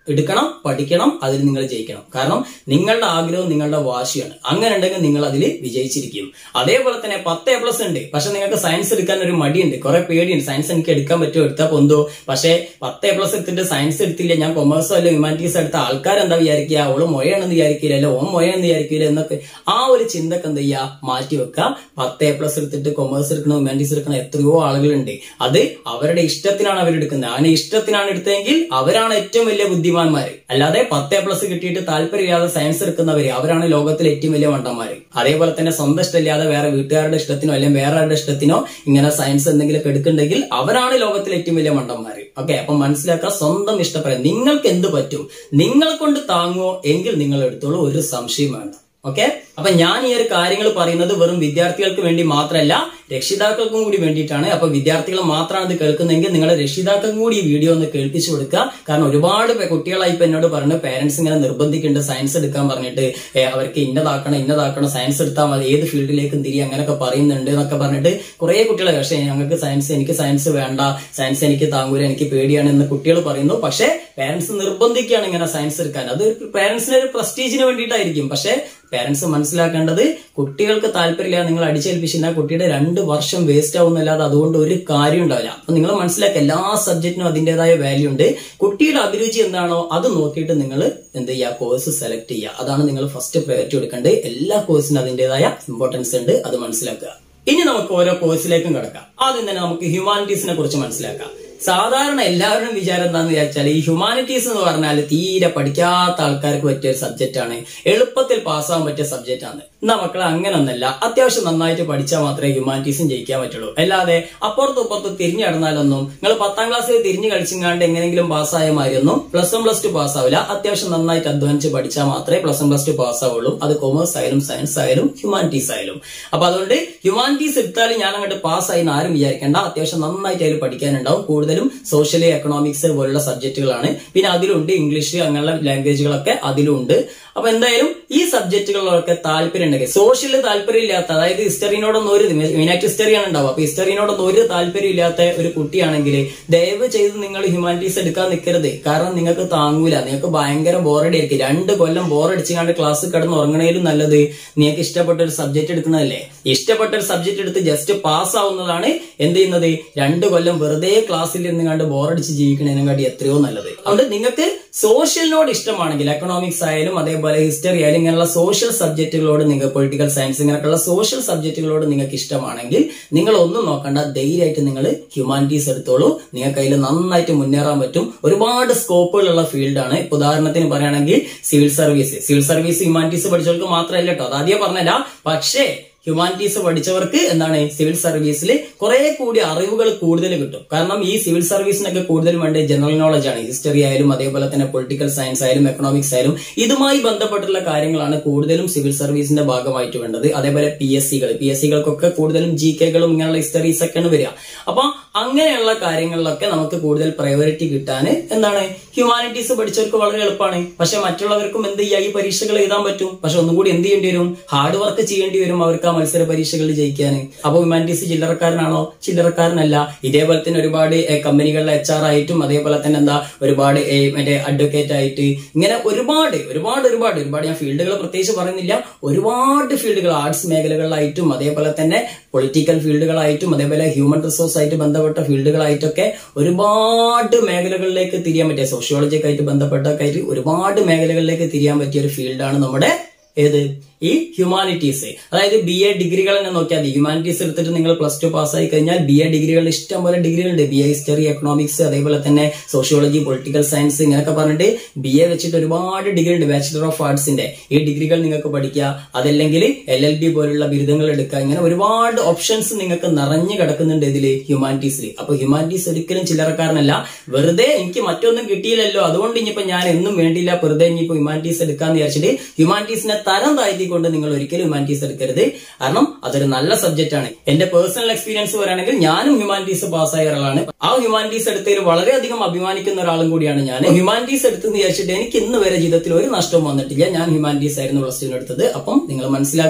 എടുക്കണം പഠിക്കണം അതിൽ നിങ്ങൾ ജയിക്കണം കാരണം നിങ്ങളുടെ ആഗ്രഹം നിങ്ങളുടെ വാശിയാണ് അങ്ങനെ ഉണ്ടെങ്കിൽ നിങ്ങൾ അതിൽ വിജയിച്ചിരിക്കും അതേപോലെ തന്നെ പത്ത് എ പ്ലസ് ഉണ്ട് പക്ഷെ നിങ്ങൾക്ക് സയൻസ് എടുക്കാൻ ഒരു മടിയുണ്ട് കുറെ പേടിയുണ്ട് സയൻസ് എനിക്ക് എടുക്കാൻ പറ്റുമോ എടുത്താൽ പൊന്തോ പക്ഷേ പത്ത് എ പ്ലസ് എടുത്തിട്ട് സയൻസ് എടുത്തില്ല ഞാൻ കൊമേഴ്സോ അല്ല ഹ്യൂമാനിറ്റീസ് എടുത്ത ആൾക്കാർ എന്താ വിചാരിക്കുക അവള് മൊഴയാണെന്ന് വിചാരിക്കില്ല അല്ലെ ഓൻ മൊഴയാണെന്ന് വിചാരിക്കില്ല എന്നൊക്കെ ആ ഒരു ചിന്തക്ക് എന്ത് ചെയ്യുക മാറ്റി വെക്കുക പത്ത് എ പ്ലസ് എടുത്തിട്ട് കൊമേഴ്സ് എടുക്കണം ഹ്യൂമാനിറ്റീസ് എടുക്കണം എത്രയോ ആളുകളുണ്ട് അത് അവരുടെ ഇഷ്ടത്തിനാണ് അവരെടുക്കുന്നത് അങ്ങനെ ഇഷ്ടത്തിനാണ് എടുത്തതെങ്കിൽ അവരാണ് ഏറ്റവും വലിയ ബുദ്ധിമാന്മാര് അല്ലാതെ പത്ത് എ പ്ലസ് കിട്ടിയിട്ട് താല്പര്യമില്ലാതെ സയൻസ് എടുക്കുന്നവര് അവരാണ് ലോകത്തിലെ ഏറ്റവും വലിയ മണ്ടന്മാര് അതേപോലെ തന്നെ സ്വന്തം ഇഷ്ടമില്ലാതെ വേറെ വീട്ടുകാരുടെ ഇഷ്ടത്തിനോ അല്ലെങ്കിൽ വേറെ ആരുടെ ഇഷ്ടത്തിനോ ഇങ്ങനെ സയൻസ് എന്തെങ്കിലും എടുക്കുന്നുണ്ടെങ്കിൽ അവരാണ് ലോകത്തിലെ ഏറ്റവും വലിയ മണ്ടന്മാര് ഓക്കെ അപ്പൊ മനസ്സിലാക്കുക സ്വന്തം ഇഷ്ടപ്പെടാൻ നിങ്ങൾക്ക് എന്ത് പറ്റും നിങ്ങളെ കൊണ്ട് താങ്ങുമോ എങ്കിൽ നിങ്ങൾ എടുത്തോളൂ ഒരു സംശയം വേണ്ട ഓക്കെ അപ്പൊ ഞാൻ ഈ ഒരു കാര്യങ്ങൾ പറയുന്നത് വെറും വിദ്യാർത്ഥികൾക്ക് വേണ്ടി മാത്രമല്ല രക്ഷിതാക്കൾക്കും കൂടി വേണ്ടിയിട്ടാണ് അപ്പൊ വിദ്യാർത്ഥികൾ മാത്രമാണ് ഇത് കേൾക്കുന്നതെങ്കിൽ നിങ്ങളുടെ രക്ഷിതാക്കൾക്കും കൂടി ഈ വീഡിയോ ഒന്ന് കേൾപ്പിച്ചു കൊടുക്കുക കാരണം ഒരുപാട് പേ- കുട്ടികളായി ഇപ്പൊ എന്നോട് പറഞ്ഞു പേരൻസ് ഇങ്ങനെ നിർബന്ധിക്കുന്നുണ്ട് സയൻസ് എടുക്കാൻ പറഞ്ഞിട്ട് ഏ, അവർക്ക് ഇന്നതാക്കണം ഇന്നതാക്കണം സയൻസ് എടുത്താൽ മതി ഏത് ഫീൽഡിലേക്കും തിരി അങ്ങനെയൊക്കെ പറയുന്നുണ്ട് എന്നൊക്കെ പറഞ്ഞിട്ട് കുറെ കുട്ടികളെ പക്ഷേ ഞങ്ങൾക്ക് സയൻസ് എനിക്ക് സയൻസ് വേണ്ട സയൻസ് എനിക്ക് താങ്ങൂല എനിക്ക് പേടിയാണ് എന്ന് കുട്ടികൾ പറയുന്നു പക്ഷേ പേരൻസ് നിർബന്ധിക്കുകയാണ് ഇങ്ങനെ സയൻസ് എടുക്കാൻ അത് പേരൻസിന് ഒരു പ്രസ്റ്റീജിന് വേണ്ടിയിട്ടായിരിക്കും പക്ഷേ പേരൻസ് മനസ്സിലാക്കേണ്ടത് കുട്ടികൾക്ക് താല്പര്യമില്ല നിങ്ങൾ അടിച്ചേൽപ്പിച്ചാൽ കുട്ടിയുടെ രണ്ട് വർഷം വേസ്റ്റ് ആവുന്നല്ലാതെ അതുകൊണ്ട് ഒരു കാര്യം ഉണ്ടാവില്ല അപ്പൊ നിങ്ങൾ മനസ്സിലാക്കുക എല്ലാ സബ്ജക്റ്റിനും അതിൻ്റെതായ വാല്യൂ ഉണ്ട് കുട്ടിയുടെ അഭിരുചി എന്താണോ അത് നോക്കിയിട്ട് നിങ്ങൾ എന്ത് ചെയ്യുക കോഴ്സ് സെലക്ട് ചെയ്യുക അതാണ് നിങ്ങൾ ഫസ്റ്റ് പ്രയോറിറ്റി കൊടുക്കേണ്ടത് എല്ലാ കോഴ്സിനും അതിൻ്റെതായ ഇമ്പോർട്ടൻസ് ഉണ്ട് അത് മനസ്സിലാക്കുക ഇനി നമുക്ക് ഓരോ കോഴ്സിലേക്കും കിടക്കാം ആദ്യം തന്നെ നമുക്ക് ഹ്യൂമാനിറ്റീസിനെ കുറിച്ച് മനസ്സിലാക്കാം സാധാരണ എല്ലാവരുടെയും വിചാരം എന്താന്ന് വിചാരിച്ചാൽ ഈ ഹ്യൂമാനിറ്റീസ് എന്ന് പറഞ്ഞാൽ തീരെ പഠിക്കാത്ത ആൾക്കാർക്ക് പറ്റിയ ഒരു സബ്ജക്റ്റ് ആണ് എളുപ്പത്തിൽ പാസ്സാവാൻ പറ്റിയ സബ്ജക്റ്റ് ആണ് എന്നാ മക്കളെ അങ്ങനെ ഒന്നല്ല അത്യാവശ്യം നന്നായിട്ട് പഠിച്ചാൽ മാത്രമേ ഹ്യൂമാനിറ്റീസും ജയിക്കാൻ പറ്റുള്ളൂ അല്ലാതെ അപ്പുറത്തും ഇപ്പുറത്തും തിരിഞ്ഞു നടന്നാലൊന്നും നിങ്ങൾ പത്താം ക്ലാസ്സിൽ തിരിഞ്ഞു കളിച്ചിങ്ങാണ്ട് എങ്ങനെയെങ്കിലും പാസ്സായ മാതിരിയൊന്നും പ്ലസ് വൺ പ്ലസ് ടു പാസ്സാവില്ല അത്യാവശ്യം നന്നായിട്ട് അധ്വാനിച്ച് പഠിച്ചാൽ മാത്രമേ പ്ലസ് വൺ പ്ലസ് ടു പാസ്സാവുള്ളൂ അത് കൊമേഴ്സ് ആയാലും സയൻസ് ആയാലും ഹ്യൂമാനിറ്റീസ് ആയാലും അപ്പൊ അതുകൊണ്ട് ഹ്യൂമാനിറ്റീസ് എടുത്താൽ ഞാൻ അങ്ങോട്ട് പാസ്സായി എന്ന് ആരും വിചാരിക്കേണ്ട അത്യാവശ്യം നന്നായിട്ട് അതിൽ പഠിക്കാനുണ്ടാവും കൂടുതലും സോഷ്യൽ എക്കണോമിക്സ് പോലുള്ള സബ്ജക്റ്റുകളാണ് പിന്നെ അതിലുണ്ട് ഇംഗ്ലീഷ് അങ്ങനെയുള്ള ലാംഗ്വേജുകളൊക്കെ അതിലുണ്ട് അപ്പൊ എന്തായാലും ഈ സബ്ജക്റ്റുകളിലൊക്കെ താല്പര്യം ഉണ്ടെങ്കിൽ സോഷ്യൽ താല്പര്യം ഇല്ലാത്ത അതായത് ഹിസ്റ്ററിനോടൊന്നും ഒരു മെയിനായിട്ട് ഹിസ്റ്ററിയാണ് ഉണ്ടാവുക അപ്പൊ ഹിസ്റ്ററിനോടൊന്നും ഒരു താല്പര്യം ഇല്ലാത്ത ഒരു കുട്ടിയാണെങ്കിൽ ദയവ് ചെയ്ത് നിങ്ങൾ ഹ്യൂമാനിറ്റീസ് എടുക്കാൻ നിൽക്കരുത് കാരണം നിങ്ങൾക്ക് താങ്ങൂല നിങ്ങൾക്ക് ഭയങ്കര ബോറടി ആയിരിക്കും രണ്ട് കൊല്ലം ബോറടിച്ചുകൊണ്ട് ക്ലാസ് കിടന്ന് ഉറങ്ങണേലും നല്ലത് നിങ്ങൾക്ക് ഇഷ്ടപ്പെട്ട ഒരു സബ്ജക്ട് എടുക്കുന്നതല്ലേ ഇഷ്ടപ്പെട്ട ഒരു സബ്ജക്ട് എടുത്ത് ജസ്റ്റ് പാസ് ആവുന്നതാണ് എന്ത് ചെയ്യുന്നത് രണ്ട് കൊല്ലം വെറുതെ ക്ലാസ്സിൽ ഇരുന്ന് കണ്ട് ബോറടിച്ച് ജീവിക്കണതിനെക്കാട്ടി എത്രയോ നല്ലത് അതുകൊണ്ട് നിങ്ങൾക്ക് സോഷ്യലിനോട് ഇഷ്ടമാണെങ്കിൽ എക്കണോമിക്സ് ആയാലും അതേപോലെ ഹിസ്റ്ററി ആയാലും ഇങ്ങനെയുള്ള സോഷ്യൽ സബ്ജക്റ്റുകളോട് നിങ്ങൾ പൊളിറ്റിക്കൽ സയൻസ് ഇങ്ങനെയൊക്കെയുള്ള സോഷ്യൽ സബ്ജക്റ്റുകളോട് നിങ്ങൾക്ക് ഇഷ്ടമാണെങ്കിൽ നിങ്ങൾ ഒന്നും നോക്കണ്ട ധൈര്യമായിട്ട് നിങ്ങൾ ഹ്യൂമാനിറ്റീസ് എടുത്തോളൂ നിങ്ങൾക്ക് അതിൽ നന്നായിട്ട് മുന്നേറാൻ പറ്റും ഒരുപാട് സ്കോപ്പുകളുള്ള ഫീൽഡാണ് ഇപ്പൊ ഉദാഹരണത്തിന് പറയുകയാണെങ്കിൽ civil service civil service humanities പഠിച്ചവർക്ക് മാത്രമല്ല കേട്ടോ അത് ആദ്യം പറഞ്ഞല്ല പക്ഷേ ഹ്യൂമാനിറ്റീസ് പഠിച്ചവർക്ക് എന്താണ് സിവിൽ സർവീസിൽ കുറെ കൂടി അറിവുകൾ കൂടുതൽ കിട്ടും കാരണം ഈ സിവിൽ സർവീസിനൊക്കെ കൂടുതൽ വേണ്ട ജനറൽ നോളജ് ആണ് ഹിസ്റ്ററി ആയാലും അതേപോലെ തന്നെ പൊളിറ്റിക്കൽ സയൻസ് ആയാലും എക്കണോമിക്സ് ആയാലും ഇതുമായി ബന്ധപ്പെട്ടുള്ള കാര്യങ്ങളാണ് കൂടുതലും സിവിൽ സർവീസിന്റെ ഭാഗമായിട്ട് വേണ്ടത് അതേപോലെ പി എസ് സികൾ പി എസ് സികൾക്കൊക്കെ കൂടുതലും ജി കെകളും ഇങ്ങനെയുള്ള ഹിസ്റ്ററീസ് ഒക്കെയാണ് വരിക അപ്പൊ അങ്ങനെയുള്ള കാര്യങ്ങളിലൊക്കെ നമുക്ക് കൂടുതൽ പ്രയോറിറ്റി കിട്ടാൻ എന്താണ് ഹ്യൂമാനിറ്റീസ് പഠിച്ചവർക്ക് വളരെ എളുപ്പമാണ് പക്ഷെ മറ്റുള്ളവർക്കും എന്ത് ചെയ്യാം ഈ പരീക്ഷകൾ എഴുതാൻ പറ്റും പക്ഷെ ഒന്നും കൂടി എന്ത് ചെയ്യേണ്ടി വരും ഹാർഡ് വർക്ക് ചെയ്യേണ്ടി വരും അവർക്ക് ആ മത്സര പരീക്ഷകളിൽ ജയിക്കാൻ അപ്പൊ ഹ്യൂമാനിറ്റീസ് ചില്ലറക്കാരനാണോ ചില്ലറക്കാരനല്ല ഇതേപോലെ തന്നെ ഒരുപാട് ഏ, കമ്പനികളിലെ എച്ച് ആർ ആയിട്ടും അതേപോലെ തന്നെ എന്താ ഒരുപാട് ഏ, മറ്റേ അഡ്വക്കേറ്റ് ആയിട്ട് ഇങ്ങനെ ഒരുപാട് ഒരുപാട് ഒരുപാട് ഒരുപാട് ഞാൻ ഫീൽഡുകൾ പ്രത്യേകിച്ച് പറയുന്നില്ല ഒരുപാട് ഫീൽഡുകൾ ആർട്സ് മേഖലകളിലായിട്ടും അതേപോലെ തന്നെ പൊളിറ്റിക്കൽ ഫീൽഡുകളായിട്ടും അതേപോലെ ഹ്യൂമൻ റിസോഴ്സ് ആയിട്ട് ബന്ധപ്പെട്ട ഫീൽഡുകളായിട്ടൊക്കെ ഒരുപാട് മേഖലകളിലേക്ക് തിരിയാൻ പറ്റിയ സോഷ്യോളജിയൊക്കെ ആയിട്ട് ബന്ധപ്പെട്ടൊക്കെ ആയിട്ട് ഒരുപാട് മേഖലകളിലേക്ക് തിരിയാൻ പറ്റിയ ഒരു ഫീൽഡാണ് നമ്മുടെ ഏത് ഈ ഹ്യൂമാനിറ്റീസ് അതായത് ബി എ ഡിഗ്രികൾ തന്നെ നോക്കിയാൽ മതി ഹ്യൂമാനിറ്റീസ് എടുത്തിട്ട് നിങ്ങൾ പ്ലസ് ടു പാസ്സായി കഴിഞ്ഞാൽ ബി എ ഡിഗ്രികൾ ഇഷ്ടം പോലെ ഡിഗ്രികളുണ്ട് ബി എ ഹിസ്റ്ററി എക്കണോമിക്സ് അതേപോലെ തന്നെ സോഷ്യോളജി പൊളിറ്റിക്കൽ സയൻസ് ഇങ്ങനെയൊക്കെ പറഞ്ഞിട്ട് ബി എ വെച്ചിട്ട് ഒരുപാട് ഡിഗ്രി ഉണ്ട് ബാച്ചിലർ ഓഫ് ആർട്സിന്റെ ഈ ഡിഗ്രികൾ നിങ്ങൾക്ക് പഠിക്കുക അതല്ലെങ്കിൽ എൽ എൽ ബി പോലുള്ള ബിരുദങ്ങൾ എടുക്കുക ഇങ്ങനെ ഒരുപാട് ഓപ്ഷൻസ് നിങ്ങൾക്ക് നിറഞ്ഞു കിടക്കുന്നുണ്ട് ഇതില് ഹ്യൂമാനിറ്റീസിൽ അപ്പൊ ഹ്യൂമാനിറ്റീസ് ഒരിക്കലും ചില്ലറക്കാരനല്ല വെറുതെ എനിക്ക് മറ്റൊന്നും കിട്ടിയില്ലല്ലോ അതുകൊണ്ട് ഇനിയിപ്പോ ഞാൻ എന്നും വേണ്ടിയില്ല വെറുതെ ഇനിയിപ്പോ ഹ്യൂമാനിറ്റീസ് എടുക്കാന്ന് വിചാരിച്ചിട്ട് ഹ്യൂമാനിറ്റീസിനെ തരം താഴ്ത്തിക്കൊണ്ട് നിങ്ങൾ ഒരിക്കലും ഹ്യൂമാനിറ്റീസ് എടുക്കരുത് കാരണം അതൊരു നല്ല സബ്ജക്റ്റ് ആണ് എന്റെ പേഴ്സണൽ എക്സ്പീരിയൻസ് പറയുകയാണെങ്കിൽ ഞാനും ഹ്യൂമാനിറ്റീസ് പാസ്സായ ഒരാളാണ് ആ ഹ്യൂമാനിറ്റീസ് എടുത്തതിൽ വളരെയധികം അഭിമാനിക്കുന്ന ഒരാളും കൂടിയാണ് ഞാൻ ഹ്യൂമാനിറ്റീസ് എടുത്തെന്ന് വിചാരിച്ചിട്ട് എനിക്ക് ഇന്ന് വരെ ജീവിതത്തിൽ ഒരു നഷ്ടവും വന്നിട്ടില്ല ഞാൻ ഹ്യൂമാനിറ്റീസ് ആയിരുന്നു പ്ലസ് ടുവിന് എടുത്തത് അപ്പം നിങ്ങൾ മനസ്സിലാക്കുക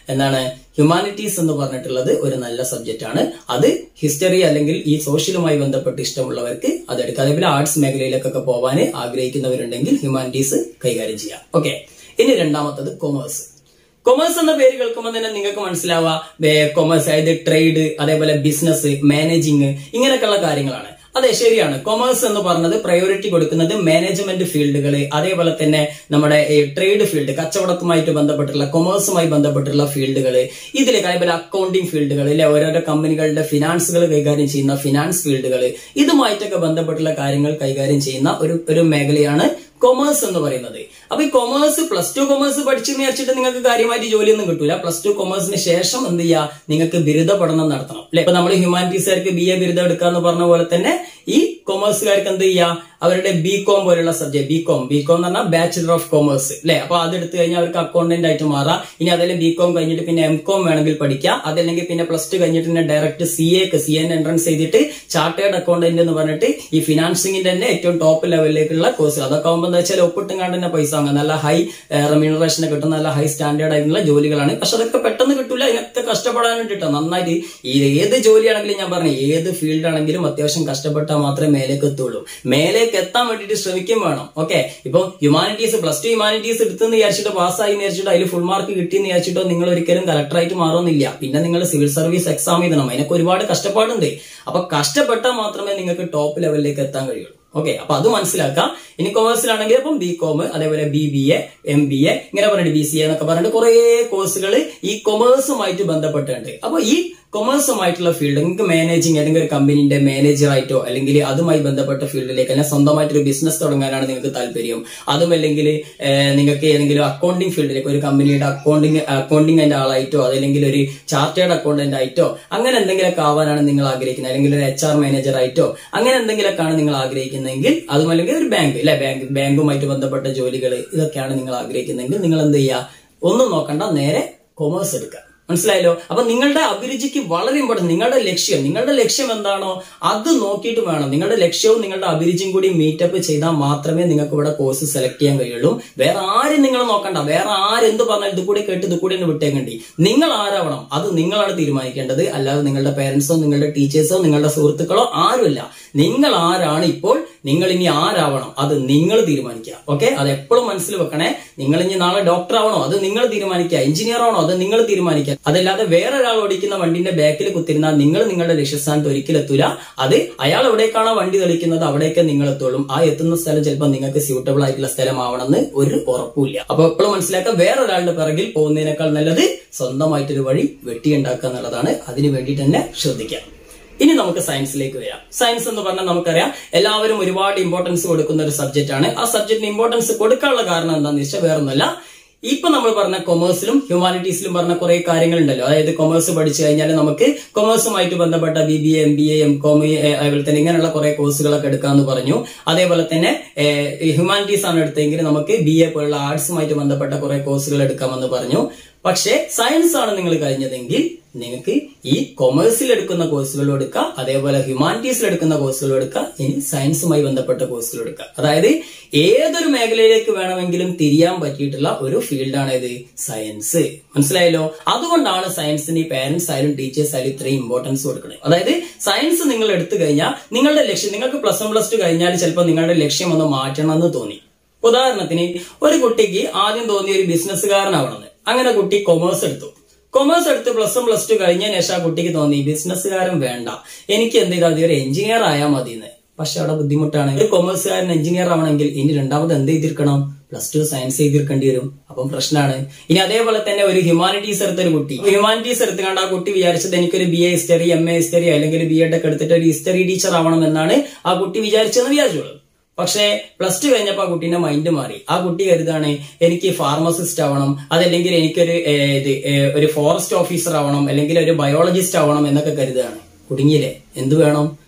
എന്താണ് ഹ്യൂമാനിറ്റീസ് എന്ന് പറഞ്ഞിട്ടുള്ളത് ഒരു നല്ല സബ്ജക്റ്റ് ആണ് അത് ഹിസ്റ്ററി അല്ലെങ്കിൽ ഈ സോഷ്യലുമായി ബന്ധപ്പെട്ട് ഇഷ്ടമുള്ളവർക്ക് അതെടുക്കാം അതേപോലെ ആർട്സ് മേഖലയിലേക്കൊക്കെ പോകാൻ ആഗ്രഹിക്കുന്നവരുണ്ടെങ്കിൽ ഹ്യൂമാനിറ്റീസ് കൈകാര്യം ചെയ്യാം ഓക്കെ ഇനി രണ്ടാമത്തത് കൊമേഴ്സ് കൊമേഴ്സ് എന്ന പേര് കേൾക്കുമ്പോൾ തന്നെ നിങ്ങൾക്ക് മനസ്സിലാവുക കൊമേഴ്സ് അതായത് ട്രേഡ് അതേപോലെ ബിസിനസ് മാനേജിങ് ഇങ്ങനെയൊക്കെയുള്ള കാര്യങ്ങളാണ് അതെ ശരിയാണ് കൊമേഴ്സ് എന്ന് പറഞ്ഞത് പ്രയോറിറ്റി കൊടുക്കുന്നത് മാനേജ്മെന്റ് ഫീൽഡുകൾ അതേപോലെ തന്നെ നമ്മുടെ ട്രേഡ് ഫീൽഡ് കച്ചവടത്തുമായിട്ട് ബന്ധപ്പെട്ടുള്ള കൊമേഴ്സുമായി ബന്ധപ്പെട്ടുള്ള ഫീൽഡുകൾ ഇതിലേക്ക് അതേപോലെ അക്കൗണ്ടിങ് ഫീൽഡുകൾ അല്ലെ ഓരോരോ കമ്പനികളുടെ ഫിനാൻസുകൾ കൈകാര്യം ചെയ്യുന്ന ഫിനാൻസ് ഫീൽഡുകൾ ഇതുമായിട്ടൊക്കെ ബന്ധപ്പെട്ടുള്ള കാര്യങ്ങൾ കൈകാര്യം ചെയ്യുന്ന ഒരു ഒരു മേഖലയാണ് കൊമേഴ്സ് എന്ന് പറയുന്നത് അപ്പൊ ഈ കൊമേഴ്സ് പ്ലസ് ടു കൊമേഴ്സ് പഠിച്ചെന്ന് വിചാരിച്ചിട്ട് നിങ്ങൾക്ക് കാര്യമായിട്ട് ജോലിയൊന്നും കിട്ടൂല പ്ലസ് ടു കൊമേഴ്സിന് ശേഷം എന്ത് ചെയ്യുക നിങ്ങൾക്ക് ബിരുദ പഠനം നടത്തണം അല്ലെ ഇപ്പൊ നമ്മൾ ഹ്യൂമാനിറ്റീസുകാർക്ക് ബി എ ബിരുദം എടുക്കാന്ന് പറഞ്ഞ പോലെ തന്നെ ഈ കൊമേഴ്സുകാർക്ക് എന്ത് ചെയ്യുക അവരുടെ ബി കോം പോലുള്ള subject B com B com എന്ന് പറഞ്ഞാൽ ബാച്ചുലർ ഓഫ് കൊമേഴ്സ് അല്ലെ അപ്പൊ അതെടുത്ത് കഴിഞ്ഞാൽ അവർക്ക് അക്കൗണ്ടന്റ് ആയിട്ട് മാറാം ഇനി അതല്ലെങ്കിൽ ബി കോം കഴിഞ്ഞിട്ട് പിന്നെ എം കോം വേണമെങ്കിൽ പഠിക്കാം അതല്ലെങ്കിൽ പിന്നെ പ്ലസ് ടു കഴിഞ്ഞിട്ട് പിന്നെ ഡയറക്റ്റ് സി എക്ക് സി എൻ എൻട്രൻസ് ചെയ്തിട്ട് ചാർട്ടേഡ് അക്കൗണ്ടന്റ് എന്ന് പറഞ്ഞിട്ട് ഈ ഫിനാൻസിംഗിന്റെ തന്നെ ഏറ്റവും ടോപ്പ് ലെവലിലേക്കുള്ള കോഴ്സ് അതൊക്കെ ആകുമ്പോൾ എന്താ വെച്ചാൽ ഒപ്പിട്ടും കണ്ട് തന്നെ പൈസ വാങ്ങാം നല്ല ഹൈ റെമ്യൂണറേഷൻ കിട്ടുന്ന നല്ല ഹൈ സ്റ്റാൻഡേർഡ് ആയിട്ടുള്ള ജോലികളാണ് പക്ഷെ അതൊക്കെ പെട്ടെന്ന് കിട്ടൂല ഇതിനൊക്കെ കഷ്ടപ്പെടാൻ വേണ്ടിട്ടോ നന്നായിട്ട് ഈ ഏത് ജോലിയാണെങ്കിലും ഞാൻ പറഞ്ഞു ഏത് ഫീൽഡ് ആണെങ്കിലും അത്യാവശ്യം കഷ്ടപ്പെട്ടാൽ മാത്രമേ മേലേക്ക് എത്തുള്ളൂ മേലേക്ക് എത്താൻ വേണ്ടിയിട്ട് ശ്രമിക്കും വേണം ഓക്കെ ഇപ്പൊ ഹ്യൂമാനിറ്റീസ് പ്ലസ് ടു ഹ്യൂമാനിറ്റീസ് എടുത്തെന്ന് വിചാരിച്ചിട്ട് പാസ്സായി എന്ന് വിചാരിച്ചിട്ടോ അതിൽ ഫുൾ മാർക്ക് കിട്ടിയെന്ന് വിചാരിച്ചിട്ടോ നിങ്ങൾ ഒരിക്കലും കളക്ടറായിട്ട് മാറുന്നില്ല പിന്നെ നിങ്ങൾ സിവിൽ സർവീസ് എക്സാം എഴുതണം അതിനൊക്കെ ഒരുപാട് കഷ്ടപ്പാടുണ്ട് അപ്പൊ കഷ്ടപ്പെട്ടാൽ മാത്രമേ നിങ്ങൾക്ക് ടോപ്പ് ലെവലിലേക്ക് എത്താൻ കഴിയുള്ളൂ ഓക്കെ അപ്പൊ അത് മനസ്സിലാക്കാം ഇനി കൊമേഴ്സിലാണെങ്കിൽ അപ്പം ബി കോം അതേപോലെ B B A M B A ഇങ്ങനെ പറഞ്ഞിട്ട് ബി സി എ എന്നൊക്കെ പറഞ്ഞിട്ട് കുറെ കോഴ്സുകൾ ഈ കൊമേഴ്സുമായിട്ട് ബന്ധപ്പെട്ടുണ്ട് അപ്പൊ ഈ കൊമേഴ്സുമായിട്ടുള്ള ഫീൽഡ് നിങ്ങൾക്ക് മാനേജിങ് അല്ലെങ്കിൽ ഒരു കമ്പനീന്റെ മാനേജറായിട്ടോ അല്ലെങ്കിൽ അതുമായി ബന്ധപ്പെട്ട ഫീൽഡിലേക്ക് അല്ലെങ്കിൽ സ്വന്തമായിട്ട് ഒരു ബിസിനസ് തുടങ്ങാനാണ് നിങ്ങൾക്ക് താല്പര്യം അതും അല്ലെങ്കിൽ നിങ്ങൾക്ക് ഏതെങ്കിലും അക്കൗണ്ടിങ് ഫീൽഡിലേക്ക് ഒരു കമ്പനിയുടെ അക്കൗണ്ടിങ് അക്കൗണ്ടിങ്ങിന്റെ ആളായിട്ടോ അതല്ലെങ്കിൽ ഒരു ചാർട്ടേഡ് അക്കൗണ്ടന്റ് ആയിട്ടോ അങ്ങനെ എന്തെങ്കിലുമൊക്കെ ആവാനാണ് നിങ്ങൾ ആഗ്രഹിക്കുന്നത് അല്ലെങ്കിൽ ഒരു എച്ച് ആർ മാനേജർ ആയിട്ടോ അങ്ങനെ എന്തെങ്കിലുമൊക്കെയാണ് നിങ്ങൾ ആഗ്രഹിക്കുന്നതെങ്കിൽ അതും അല്ലെങ്കിൽ ഒരു ബാങ്ക് അല്ലെ ബാങ്ക് ബാങ്കുമായിട്ട് ബന്ധപ്പെട്ട ജോലികൾ ഇതൊക്കെയാണ് നിങ്ങൾ ആഗ്രഹിക്കുന്നതെങ്കിൽ നിങ്ങൾ എന്ത് ചെയ്യുക ഒന്നും നോക്കണ്ട നേരെ കൊമേഴ്സ് എടുക്കുക മനസ്സിലായല്ലോ അപ്പൊ നിങ്ങളുടെ അഭിരുചിക്ക് വളരെ ഇമ്പോർട്ടൻറ്റ് നിങ്ങളുടെ ലക്ഷ്യം നിങ്ങളുടെ ലക്ഷ്യം എന്താണോ അത് നോക്കിയിട്ട് വേണം നിങ്ങളുടെ ലക്ഷ്യവും നിങ്ങളുടെ അഭിരുചിയും കൂടി മീറ്റപ്പ് ചെയ്താൽ മാത്രമേ നിങ്ങൾക്ക് ഇവിടെ കോഴ്സ് സെലക്ട് ചെയ്യാൻ കഴിയുള്ളൂ വേറെ ആരും നിങ്ങൾ നോക്കണ്ട വേറെ ആരെന്ത് പറഞ്ഞാൽ ഇത് കൂടി കേട്ട് ഇത് കൂടി വിട്ടേക്കണ്ടി നിങ്ങൾ ആരാവണം അത് നിങ്ങളാണ് തീരുമാനിക്കേണ്ടത് അല്ലാതെ നിങ്ങളുടെ പേരൻസോ നിങ്ങളുടെ ടീച്ചേഴ്സോ നിങ്ങളുടെ സുഹൃത്തുക്കളോ ആരുമല്ല നിങ്ങൾ ആരാണ് ഇപ്പോൾ നിങ്ങൾ ഇനി ആരാവണം അത് നിങ്ങൾ തീരുമാനിക്കുക ഓക്കെ അത് എപ്പോഴും മനസ്സിൽ വെക്കണേ നിങ്ങൾ ഇനി നാളെ ഡോക്ടർ ആവണോ അത് നിങ്ങൾ തീരുമാനിക്കുക എഞ്ചിനീയർ ആണോ അത് നിങ്ങൾ തീരുമാനിക്കുക അതല്ലാതെ വേറെ ഒരാൾ ഓടിക്കുന്ന വണ്ടിന്റെ ബാക്കിൽ കുത്തിരുന്നാൽ നിങ്ങൾ നിങ്ങളുടെ ലക്ഷ്യസ്ഥാനത്ത് ഒരിക്കലും എത്തൂല അത് അയാൾ എവിടേക്കാണോ വണ്ടി തെളിക്കുന്നത് അവിടേക്ക് നിങ്ങൾ എത്തുള്ളൂ ആ എത്തുന്ന സ്ഥലം ചിലപ്പോൾ നിങ്ങൾക്ക് സ്യൂട്ടബിൾ ആയിട്ടുള്ള സ്ഥലമാവണമെന്ന് ഒരു ഉറപ്പില്ല അപ്പൊ എപ്പോഴും മനസ്സിലാക്കുക വേറെ ഒരാളുടെ പിറകിൽ പോകുന്നതിനേക്കാൾ നല്ലത് സ്വന്തമായിട്ടൊരു വഴി വെട്ടിയുണ്ടാക്കുക എന്നുള്ളതാണ് അതിനു വേണ്ടി തന്നെ ശ്രദ്ധിക്കാം ഇനി നമുക്ക് സയൻസിലേക്ക് വരാം സയൻസ് എന്ന് പറഞ്ഞാൽ നമുക്കറിയാം എല്ലാവരും ഒരുപാട് ഇമ്പോർട്ടൻസ് കൊടുക്കുന്ന ഒരു സബ്ജക്റ്റ് ആണ് ആ സബ്ജക്റ്റിന് ഇമ്പോർട്ടൻസ് കൊടുക്കാനുള്ള കാരണം എന്താണെന്ന് വെച്ചാൽ വേറൊന്നുമല്ല ഇപ്പൊ നമ്മൾ പറഞ്ഞ കൊമേഴ്സിലും ഹ്യൂമാനിറ്റീസിലും പറഞ്ഞ കുറെ കാര്യങ്ങളുണ്ടല്ലോ അതായത് കൊമേഴ്സ് പഠിച്ചു കഴിഞ്ഞാൽ നമുക്ക് കൊമേഴ്സുമായിട്ട് ബന്ധപ്പെട്ട B B A M B A M com അതുപോലെ തന്നെ ഇങ്ങനെയുള്ള കുറെ കോഴ്സുകളൊക്കെ എടുക്കാമെന്ന് പറഞ്ഞു അതേപോലെ തന്നെ ഹ്യൂമാനിറ്റീസ് ആണ് എടുത്തെങ്കിൽ നമുക്ക് ബി എ പോലുള്ള ആർട്സുമായിട്ട് ബന്ധപ്പെട്ട കുറെ കോഴ്സുകൾ എടുക്കാമെന്ന് പറഞ്ഞു പക്ഷേ സയൻസ് ആണ് നിങ്ങൾ കഴിഞ്ഞതെങ്കിൽ നിങ്ങൾക്ക് ഈ കൊമേഴ്സിൽ എടുക്കുന്ന കോഴ്സുകൾ എടുക്കാം അതേപോലെ ഹ്യൂമാനിറ്റീസിൽ എടുക്കുന്ന കോഴ്സുകൾ എടുക്കാം ഇനി സയൻസുമായി ബന്ധപ്പെട്ട കോഴ്സുകൾ എടുക്കാം അതായത് ഏതൊരു മേഖലയിലേക്ക് വേണമെങ്കിലും തിരിയാൻ പറ്റിയിട്ടുള്ള ഒരു ഫീൽഡാണ് ഇത് സയൻസ് മനസ്സിലായല്ലോ അതുകൊണ്ടാണ് സയൻസിന് ഈ പാരന്റ്സ് ആയാലും ടീച്ചേഴ്സ് ആയാലും ഇത്രയും ഇമ്പോർട്ടൻസ് കൊടുക്കുന്നത് അതായത് സയൻസ് നിങ്ങൾ എടുത്തു കഴിഞ്ഞാൽ നിങ്ങളുടെ ലക്ഷ്യം നിങ്ങൾക്ക് പ്ലസ് വൺ പ്ലസ് ടു കഴിഞ്ഞാൽ ചിലപ്പോൾ നിങ്ങളുടെ ലക്ഷ്യം ഒന്ന് മാറ്റണം എന്ന് തോന്നി ഉദാഹരണത്തിന് ഒരു കുട്ടിക്ക് ആദ്യം തോന്നിയ ഒരു ബിസിനസ്സുകാരനാവണമെന്ന് അങ്ങനെ കുട്ടി കൊമേഴ്സ് എടുത്തു കൊമേഴ്സ് എടുത്ത് പ്ലസ് വൺ പ്ലസ് ടു കഴിഞ്ഞതിന് ശേഷം ആ കുട്ടിക്ക് തോന്നി ബിസിനസ്സുകാരൻ വേണ്ട എനിക്ക് എന്ത് ചെയ്താൽ മതി ഒരു എഞ്ചിനീയർ ആയാൽ മതി എന്ന് പക്ഷെ അവിടെ ബുദ്ധിമുട്ടാണ് ഒരു കൊമേഴ്സുകാരൻ എഞ്ചിനീയർ ആവണമെങ്കിൽ ഇനി രണ്ടാമത് എന്ത് ചെയ്തിരിക്കണം പ്ലസ് ടു സയൻസ് ചെയ്തിരിക്കേണ്ടി വരും അപ്പം പ്രശ്നമാണ് ഇനി അതേപോലെ തന്നെ ഒരു ഹ്യൂമാനിറ്റീസ് എടുത്ത ഒരു കുട്ടി ഹ്യൂമാനിറ്റീസ് എടുത്ത് കണ്ട് ആ കുട്ടി വിചാരിച്ചത് എനിക്കൊരു B A history M A history അല്ലെങ്കിൽ ബി എഡ് ഒക്കെ എടുത്തിട്ട് ഒരു ഹിസ്റ്ററി ടീച്ചർ ആവണം എന്നാണ് ആ കുട്ടി വിചാരിച്ചതെന്ന് വിചാരിച്ചോളൂ പക്ഷേ പ്ലസ് ടു കഴിഞ്ഞപ്പോൾ ആ കുട്ടീന്റെ മൈൻഡ് മാറി ആ കുട്ടി കരുതാണ് എനിക്ക് ഫാർമസിസ്റ്റ് ആവണം അതല്ലെങ്കിൽ എനിക്കൊരു ഏഹ്, ഇത് ഏഹ്, ഒരു ഫോറസ്റ്റ് ഓഫീസർ ആവണം അല്ലെങ്കിൽ ഒരു ബയോളജിസ്റ്റ് ആവണം എന്നൊക്കെ കരുതാണ് കുടുങ്ങിയില്ലേ എന്ത് വേണം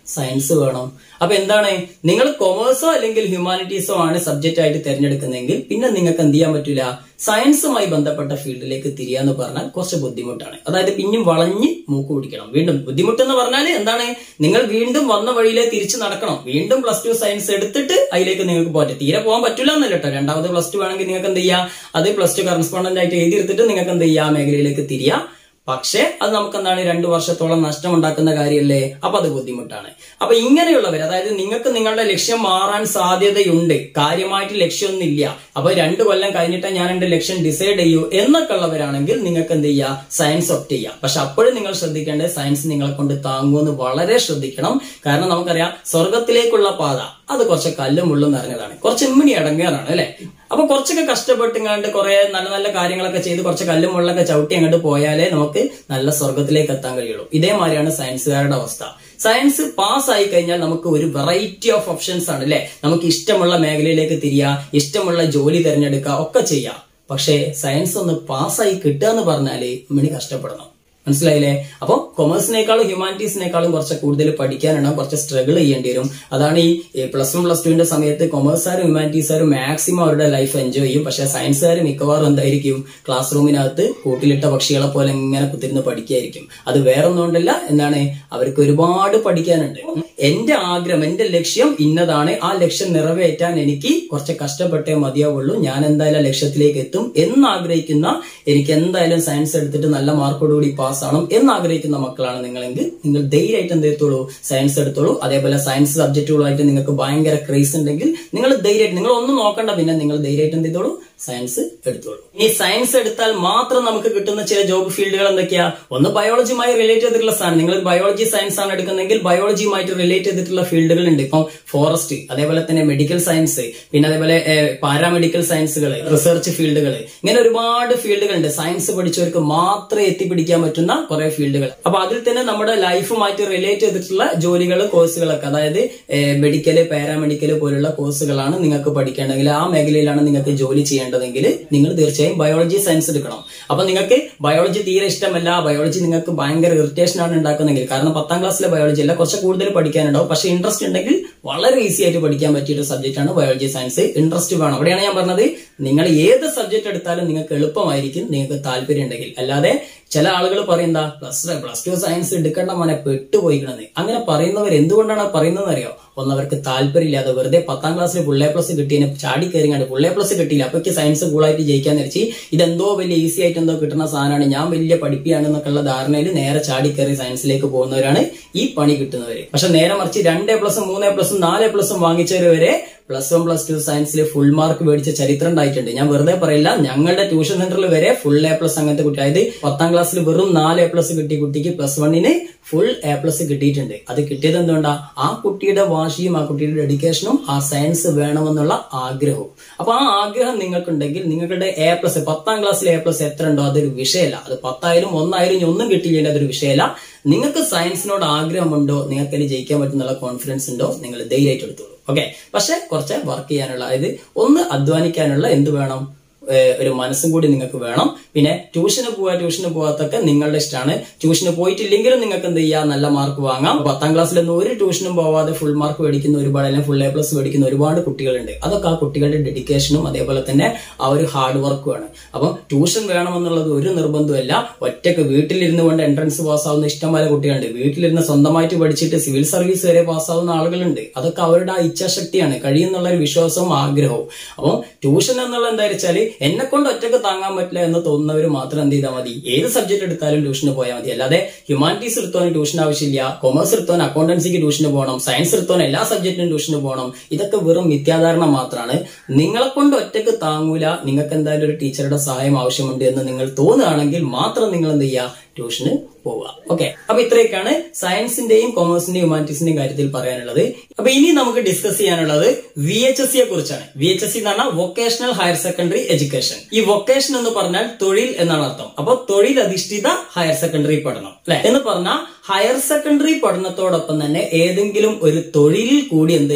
സയൻസ് വേണം അപ്പൊ എന്താണ് നിങ്ങൾ കൊമേഴ്സോ അല്ലെങ്കിൽ ഹ്യൂമാനിറ്റീസോ ആണ് സബ്ജക്റ്റ് ആയിട്ട് തിരഞ്ഞെടുക്കുന്നതെങ്കിൽ പിന്നെ നിങ്ങൾക്ക് എന്ത് ചെയ്യാൻ പറ്റില്ല സയൻസുമായി ബന്ധപ്പെട്ട ഫീൽഡിലേക്ക് തിരിയാന്ന് പറഞ്ഞാൽ കുറച്ച് ബുദ്ധിമുട്ടാണ് അതായത് പിന്നെയും വളഞ്ഞ് മൂക്ക് പിടിക്കണം വീണ്ടും ബുദ്ധിമുട്ടെന്ന് പറഞ്ഞാൽ എന്താണ് നിങ്ങൾ വീണ്ടും വന്ന വഴിയിലെ തിരിച്ചു നടക്കണം വീണ്ടും പ്ലസ് ടു സയൻസ് എടുത്തിട്ട് അതിലേക്ക് നിങ്ങൾക്ക് പോകാൻ തീരെ പോകാൻ പറ്റില്ല എന്നല്ല കേട്ടോ രണ്ടാമത് പ്ലസ് ടു ആണെങ്കിൽ നിങ്ങൾക്ക് എന്ത് ചെയ്യാം അത് പ്ലസ് ടു കറസ്പോണ്ടന്റ് ആയിട്ട് എഴുതി എടുത്തിട്ട് നിങ്ങൾക്ക് എന്ത് ചെയ്യാം ആ മേഖലയിലേക്ക് തിരിയാം പക്ഷേ അത് നമുക്ക് എന്താണ് രണ്ടു വർഷത്തോളം നഷ്ടം ഉണ്ടാക്കുന്ന കാര്യമല്ലേ അപ്പൊ അത് ബുദ്ധിമുട്ടാണ് അപ്പൊ ഇങ്ങനെയുള്ളവർ അതായത് നിങ്ങൾക്ക് നിങ്ങളുടെ ലക്ഷ്യം മാറാൻ സാധ്യതയുണ്ട് കാര്യമായിട്ട് ലക്ഷ്യമൊന്നുമില്ല അപ്പൊ രണ്ടു കൊല്ലം കഴിഞ്ഞിട്ട് ഞാൻ എന്റെ ലക്ഷ്യം ഡിസൈഡ് ചെയ്യൂ എന്നൊക്കെ ഉള്ളവരാണെങ്കിൽ നിങ്ങൾക്ക് എന്ത് ചെയ്യുക സയൻസ് ഒപ്റ്റ് ചെയ്യാം പക്ഷെ അപ്പോഴും നിങ്ങൾ ശ്രദ്ധിക്കേണ്ടത് സയൻസ് നിങ്ങളെ കൊണ്ട് താങ്ങുമെന്ന് വളരെ ശ്രദ്ധിക്കണം കാരണം നമുക്കറിയാം സ്വർഗത്തിലേക്കുള്ള പാത അത് കുറച്ച് കല്ലും മുള്ളും നിറഞ്ഞതാണ് കുറച്ച് ഇമ്മിണി അടങ്ങാറാണ് അല്ലെ അപ്പൊ കുറച്ചൊക്കെ കഷ്ടപ്പെട്ടിങ്ങാണ്ട് കുറെ നല്ല നല്ല കാര്യങ്ങളൊക്കെ ചെയ്ത് കുറച്ച് കല്ലും മുള്ളൊക്കെ ചവിട്ടി അങ്ങോട്ട് പോയാലേ നമുക്ക് നല്ല സ്വർഗത്തിലേക്ക് എത്താൻ കഴിയുള്ളൂ ഇതേമാതിരിയാണ് സയൻസുകാരുടെ അവസ്ഥ സയൻസ് പാസ് ആയി കഴിഞ്ഞാൽ നമുക്ക് ഒരു വെറൈറ്റി ഓഫ് ഓപ്ഷൻസ് ആണ് അല്ലെ നമുക്ക് ഇഷ്ടമുള്ള മേഖലയിലേക്ക് തിരിയാ ഇഷ്ടമുള്ള ജോലി തിരഞ്ഞെടുക്കുക ഒക്കെ ചെയ്യാം പക്ഷേ സയൻസ് ഒന്ന് പാസ്സായി കിട്ടുക എന്ന് പറഞ്ഞാല് മണി കഷ്ടപ്പെടണം മനസ്സിലായില്ലേ അപ്പൊ കൊമേഴ്സിനേക്കാളും ഹ്യൂമാനിറ്റീസിനേക്കാളും കുറച്ച് കൂടുതൽ പഠിക്കാനുണ്ടാവും കുറച്ച് സ്ട്രഗിൾ ചെയ്യേണ്ടി വരും അതാണ് ഈ പ്ലസ് വൺ പ്ലസ് ടുവിന്റെ സമയത്ത് കൊമേഴ്സുകാരും ഹ്യൂമാനിറ്റീസുകാരും മാക്സിമം അവരുടെ ലൈഫ് എൻജോയ് ചെയ്യും പക്ഷെ സയൻസുകാർ മിക്കവാറും എന്തായിരിക്കും ക്ലാസ് റൂമിനകത്ത് കൂട്ടിലിട്ട പക്ഷികളെ പോലെ ഇങ്ങനെ കുത്തിരുന്ന് പഠിക്കായിരിക്കും അത് വേറൊന്നുകൊണ്ടല്ല എന്താണ് അവർക്ക് ഒരുപാട് പഠിക്കാനുണ്ട് എന്റെ ആഗ്രഹം എന്റെ ലക്ഷ്യം ഇന്നതാണ് ആ ലക്ഷ്യം നിറവേറ്റാൻ എനിക്ക് കുറച്ച് കഷ്ടപ്പെട്ടേ മതിയാവുള്ളൂ ഞാൻ എന്തായാലും ആ ലക്ഷ്യത്തിലേക്ക് എത്തും എന്നാഗ്രഹിക്കുന്ന എനിക്ക് എന്തായാലും സയൻസ് എടുത്തിട്ട് നല്ല മാർക്കോടുകൂടി പാസ് ആവണം എന്നാഗ്രഹിക്കുന്ന മക്കളാണ് നിങ്ങളെങ്കിൽ നിങ്ങൾ ധൈര്യമായിട്ട് എന്ത് എടുത്തോളൂ സയൻസ് എടുത്തോളൂ അതേപോലെ സയൻസ് സബ്ജക്റ്റുകളായിട്ട് നിങ്ങൾക്ക് ഭയങ്കര ക്രേസ് ഉണ്ടെങ്കിൽ നിങ്ങൾ ധൈര്യമായിട്ട് നിങ്ങൾ ഒന്നും നോക്കണ്ട പിന്നെ നിങ്ങൾ ധൈര്യമായിട്ട് എന്ത് ചെയ്തോളൂ സയൻസ് എടുത്തോളൂ ഇനി സയൻസ് എടുത്താൽ മാത്രം നമുക്ക് കിട്ടുന്ന ചില ജോബ് ഫീൽഡുകൾ എന്തൊക്കെയാ ഒന്ന് ബയോളജിയുമായി റിലേറ്റ് ചെയ്തിട്ടുള്ള സാധനം നിങ്ങൾ ബയോളജി സയൻസ് ആണ് എടുക്കുന്നതെങ്കിൽ ബയോളജിയുമായിട്ട് റിലേറ്റ് ചെയ്തിട്ടുള്ള ഫീൽഡുകൾ ഉണ്ട് ഇപ്പം ഫോറസ്റ്റ് അതേപോലെ തന്നെ മെഡിക്കൽ സയൻസ് പിന്നെ അതേപോലെ പാരാമെഡിക്കൽ സയൻസുകൾ റിസർച്ച് ഫീൽഡുകൾ ഇങ്ങനെ ഒരുപാട് ഫീൽഡുകൾ ഉണ്ട് സയൻസ് പഠിച്ചവർക്ക് മാത്രമേ എത്തിപ്പിടിക്കാൻ പറ്റുന്ന കുറെ ഫീൽഡുകൾ അപ്പൊ അതിൽ തന്നെ നമ്മുടെ ലൈഫുമായിട്ട് റിലേറ്റ് ചെയ്തിട്ടുള്ള ജോലികൾ കോഴ്സുകളൊക്കെ അതായത് മെഡിക്കല് പാരാമെഡിക്കല് പോലുള്ള കോഴ്സുകളാണ് നിങ്ങൾക്ക് പഠിക്കേണ്ടെങ്കിൽ ആ മേഖലയിലാണ് നിങ്ങൾക്ക് ജോലി ചെയ്യേണ്ടതെങ്കിൽ നിങ്ങൾ തീർച്ചയായും ബയോളജി സയൻസ് എടുക്കണം അപ്പൊ നിങ്ങൾക്ക് ബയോളജി തീരെ ഇഷ്ടമല്ല ബയോളജി നിങ്ങൾക്ക് ഭയങ്കര ഇറിറ്റേഷൻ ആണ് ഉണ്ടാക്കുന്നെങ്കിൽ കാരണം പത്താം ക്ലാസ്സിലെ ബയോളജി അല്ല കുറച്ച് കൂടുതൽ പഠിക്കാനുണ്ടാവും പക്ഷെ ഇൻട്രസ്റ്റ് ഉണ്ടെങ്കിൽ വളരെ ഈസി ആയിട്ട് പഠിക്കാൻ പറ്റിയ ഒരു സബ്ജക്റ്റ് ആണ് ബയോളജി സയൻസ് ഇൻട്രസ്റ്റ് വേണം അവിടെയാണ് ഞാൻ പറഞ്ഞത് നിങ്ങൾ ഏത് സബ്ജക്ട് എടുത്താലും നിങ്ങൾക്ക് എളുപ്പമായിരിക്കും നിങ്ങൾക്ക് താല്പര്യം ഉണ്ടെങ്കിൽ അല്ലാതെ ചില ആളുകൾ പറയുന്ന പ്ലസ് പ്ലസ് ടു സയൻസ് എടുക്കേണ്ട മോനെ പെട്ടുപോയിക്കണത് അങ്ങനെ പറയുന്നവർ എന്തുകൊണ്ടാണ് പറയുന്നത് അറിയോ ഒന്ന് അവർക്ക് താല്പര്യമില്ലാതെ വെറുതെ പത്താം ക്ലാസ്സിൽ ഫുൾ എ പ്ലസ് കിട്ടിയതിന് ചാടി കയറിങ്ങാണ്ട് ഫുൾ എ പ്ലസ് കിട്ടിയില്ല അപ്പൊക്ക് സയൻസ് കൂളായിട്ട് ജയിക്കാൻ നിരച്ചി ഇതെന്തോ വലിയ ഈസി ആയിട്ട് എന്തോ കിട്ടുന്ന സാധനമാണ് ഞാൻ വലിയ പഠിപ്പിയാണ് എന്നൊക്കെയുള്ള ധാരണയിൽ നേരെ ചാടി കയറി സയൻസിലേക്ക് പോകുന്നവരാണ് ഈ പണി കിട്ടുന്നവര് പക്ഷെ നേരെ മറിച്ച് രണ്ട് എ പ്ലസും മൂന്ന് എ പ്ലസും നാല് എ പ്ലസും വാങ്ങിച്ചവര് വരെ പ്ലസ് വൺ പ്ലസ് ടു സയൻസിൽ ഫുൾ മാർക്ക് മേടിച്ച ചരിത്രം ഉണ്ടായിട്ടുണ്ട് ഞാൻ വെറുതെ പറയില്ല ഞങ്ങളുടെ ട്യൂഷൻ സെന്ററിൽ വരെ ഫുൾ എ പ്ലസ് അങ്ങനത്തെ കുട്ടി അതായത് പത്താം ക്ലാസ്സിൽ വെറും നാല് എ പ്ലസ് കിട്ടിയ കുട്ടിക്ക് പ്ലസ് വണ്ണിന് ഫുൾ എ പ്ലസ് കിട്ടിയിട്ടുണ്ട് അത് കിട്ടിയത് എന്തുകൊണ്ടാ ആ കുട്ടിയുടെ വാശിയും ആ കുട്ടിയുടെ ഡെഡിക്കേഷനും ആ സയൻസ് വേണമെന്നുള്ള ആഗ്രഹവും അപ്പൊ ആ ആഗ്രഹം നിങ്ങൾക്കുണ്ടെങ്കിൽ നിങ്ങളുടെ എ പ്ലസ് പത്താം ക്ലാസ്സിലെ എ പ്ലസ് എത്ര ഉണ്ടോ അതൊരു വിഷയമല്ല അത് പത്തായാലും ഒന്നായാലും ഇനി ഒന്നും കിട്ടിയില്ലെങ്കിൽ അതൊരു വിഷയമല്ല നിങ്ങൾക്ക് സയൻസിനോട് ആഗ്രഹമുണ്ടോ നിങ്ങൾക്ക് അതിൽ ജയിക്കാൻ പറ്റുന്നുള്ള കോൺഫിഡൻസ് ഉണ്ടോ നിങ്ങൾ ധൈര്യമായിട്ട് എടുത്തോളൂ ഓക്കെ പക്ഷെ കുറച്ച് വർക്ക് ചെയ്യാനുള്ള അതായത് ഒന്ന് അധ്വാനിക്കാനുള്ള എന്ത് വേണം ഏഹ് ഒരു മനസ്സും കൂടി നിങ്ങൾക്ക് വേണം പിന്നെ ട്യൂഷന് പോവാ ട്യൂഷന് പോവാത്തൊക്കെ നിങ്ങളുടെ ഇഷ്ടമാണ് ട്യൂഷന് പോയിട്ടില്ലെങ്കിലും നിങ്ങൾക്ക് എന്ത് ചെയ്യാം നല്ല മാർക്ക് വാങ്ങാം പത്താം ക്ലാസ്സിലൊന്നും ഒരു ട്യൂഷനും പോവാതെ ഫുൾ മാർക്ക് മേടിക്കുന്ന ഒരുപാട് അല്ലെങ്കിൽ ഫുൾ എ പ്ലസ് മേടിക്കുന്ന ഒരുപാട് കുട്ടികളുണ്ട് അതൊക്കെ ആ കുട്ടികളുടെ ഡെഡിക്കേഷനും അതേപോലെ തന്നെ ആ ഒരു ഹാർഡ് വർക്കുമാണ് അപ്പം ട്യൂഷൻ വേണമെന്നുള്ളത് ഒരു നിർബന്ധമല്ല ഒറ്റക്ക് വീട്ടിലിരുന്ന് കൊണ്ട് എൻട്രൻസ് പാസ്സാവുന്ന ഇഷ്ടംപോലെ കുട്ടികളുണ്ട് വീട്ടിലിരുന്ന് സ്വന്തമായിട്ട് പഠിച്ചിട്ട് സിവിൽ സർവീസ് വരെ പാസ്സാവുന്ന ആളുകളുണ്ട് അതൊക്കെ അവരുടെ ആ ഇച്ഛാശക്തിയാണ് കഴിയുന്നുള്ള ഒരു വിശ്വാസവും ആഗ്രഹവും അപ്പം ട്യൂഷൻ എന്നുള്ള എന്താ വെച്ചാൽ എന്നെ കൊണ്ട് ഒറ്റക്ക് താങ്ങാൻ പറ്റില്ല എന്ന് തോന്നുന്നവർ മാത്രം എന്ത് ചെയ്താൽ മതി ഏത് സബ്ജക്ട് എടുത്താലും ട്യൂഷന് പോയാൽ മതി അല്ലാതെ ഹ്യൂമാനിറ്റീസ് എടുത്തോന് ട്യൂഷൻ ആവശ്യമില്ല കൊമേഴ്സ് എടുത്തോൻ അക്കൗണ്ടൻസിക്ക് ട്യൂഷന് പോകണം സയൻസ് എടുത്തോൻ എല്ലാ സബ്ജക്റ്റിനും ട്യൂഷന് പോകണം ഇതൊക്കെ വെറും മിഥ്യാധാരണ മാത്രമാണ് നിങ്ങളെ കൊണ്ട് ഒറ്റക്ക് താങ്ങൂല നിങ്ങൾക്ക് എന്തായാലും ഒരു ടീച്ചറുടെ സഹായം ആവശ്യമുണ്ട് എന്ന് നിങ്ങൾ തോന്നുകയാണെങ്കിൽ മാത്രം നിങ്ങൾ എന്ത് ചെയ്യുക ട്യൂഷന് പോവുക ഓക്കെ അപ്പൊ ഇത്രയൊക്കെയാണ് സയൻസിന്റെയും കൊമേഴ്സിന്റെയും ഹ്യൂമാനിറ്റീസിന്റെയും കാര്യത്തിൽ പറയാനുള്ളത് അപ്പൊ ഇനി നമുക്ക് ഡിസ്കസ് ചെയ്യാനുള്ളത് വി എച്ച് എസ് സിയെ കുറിച്ചാണ് വി എച്ച് എസ് സി എന്ന് പറഞ്ഞാൽ വൊക്കേഷണൽ ഹയർ സെക്കൻഡറി എഡ്യൂക്കേഷൻ ഈ വൊക്കേഷൻ എന്ന് പറഞ്ഞാൽ തൊഴിൽ എന്നാണ് അർത്ഥം അപ്പൊ തൊഴിൽ അധിഷ്ഠിത ഹയർ സെക്കൻഡറി പഠനം അല്ലെ എന്ന് പറഞ്ഞാൽ ഹയർ സെക്കൻഡറി പഠനത്തോടൊപ്പം തന്നെ ഏതെങ്കിലും ഒരു തൊഴിലിൽ കൂടി എന്ത് ചെയ്യുക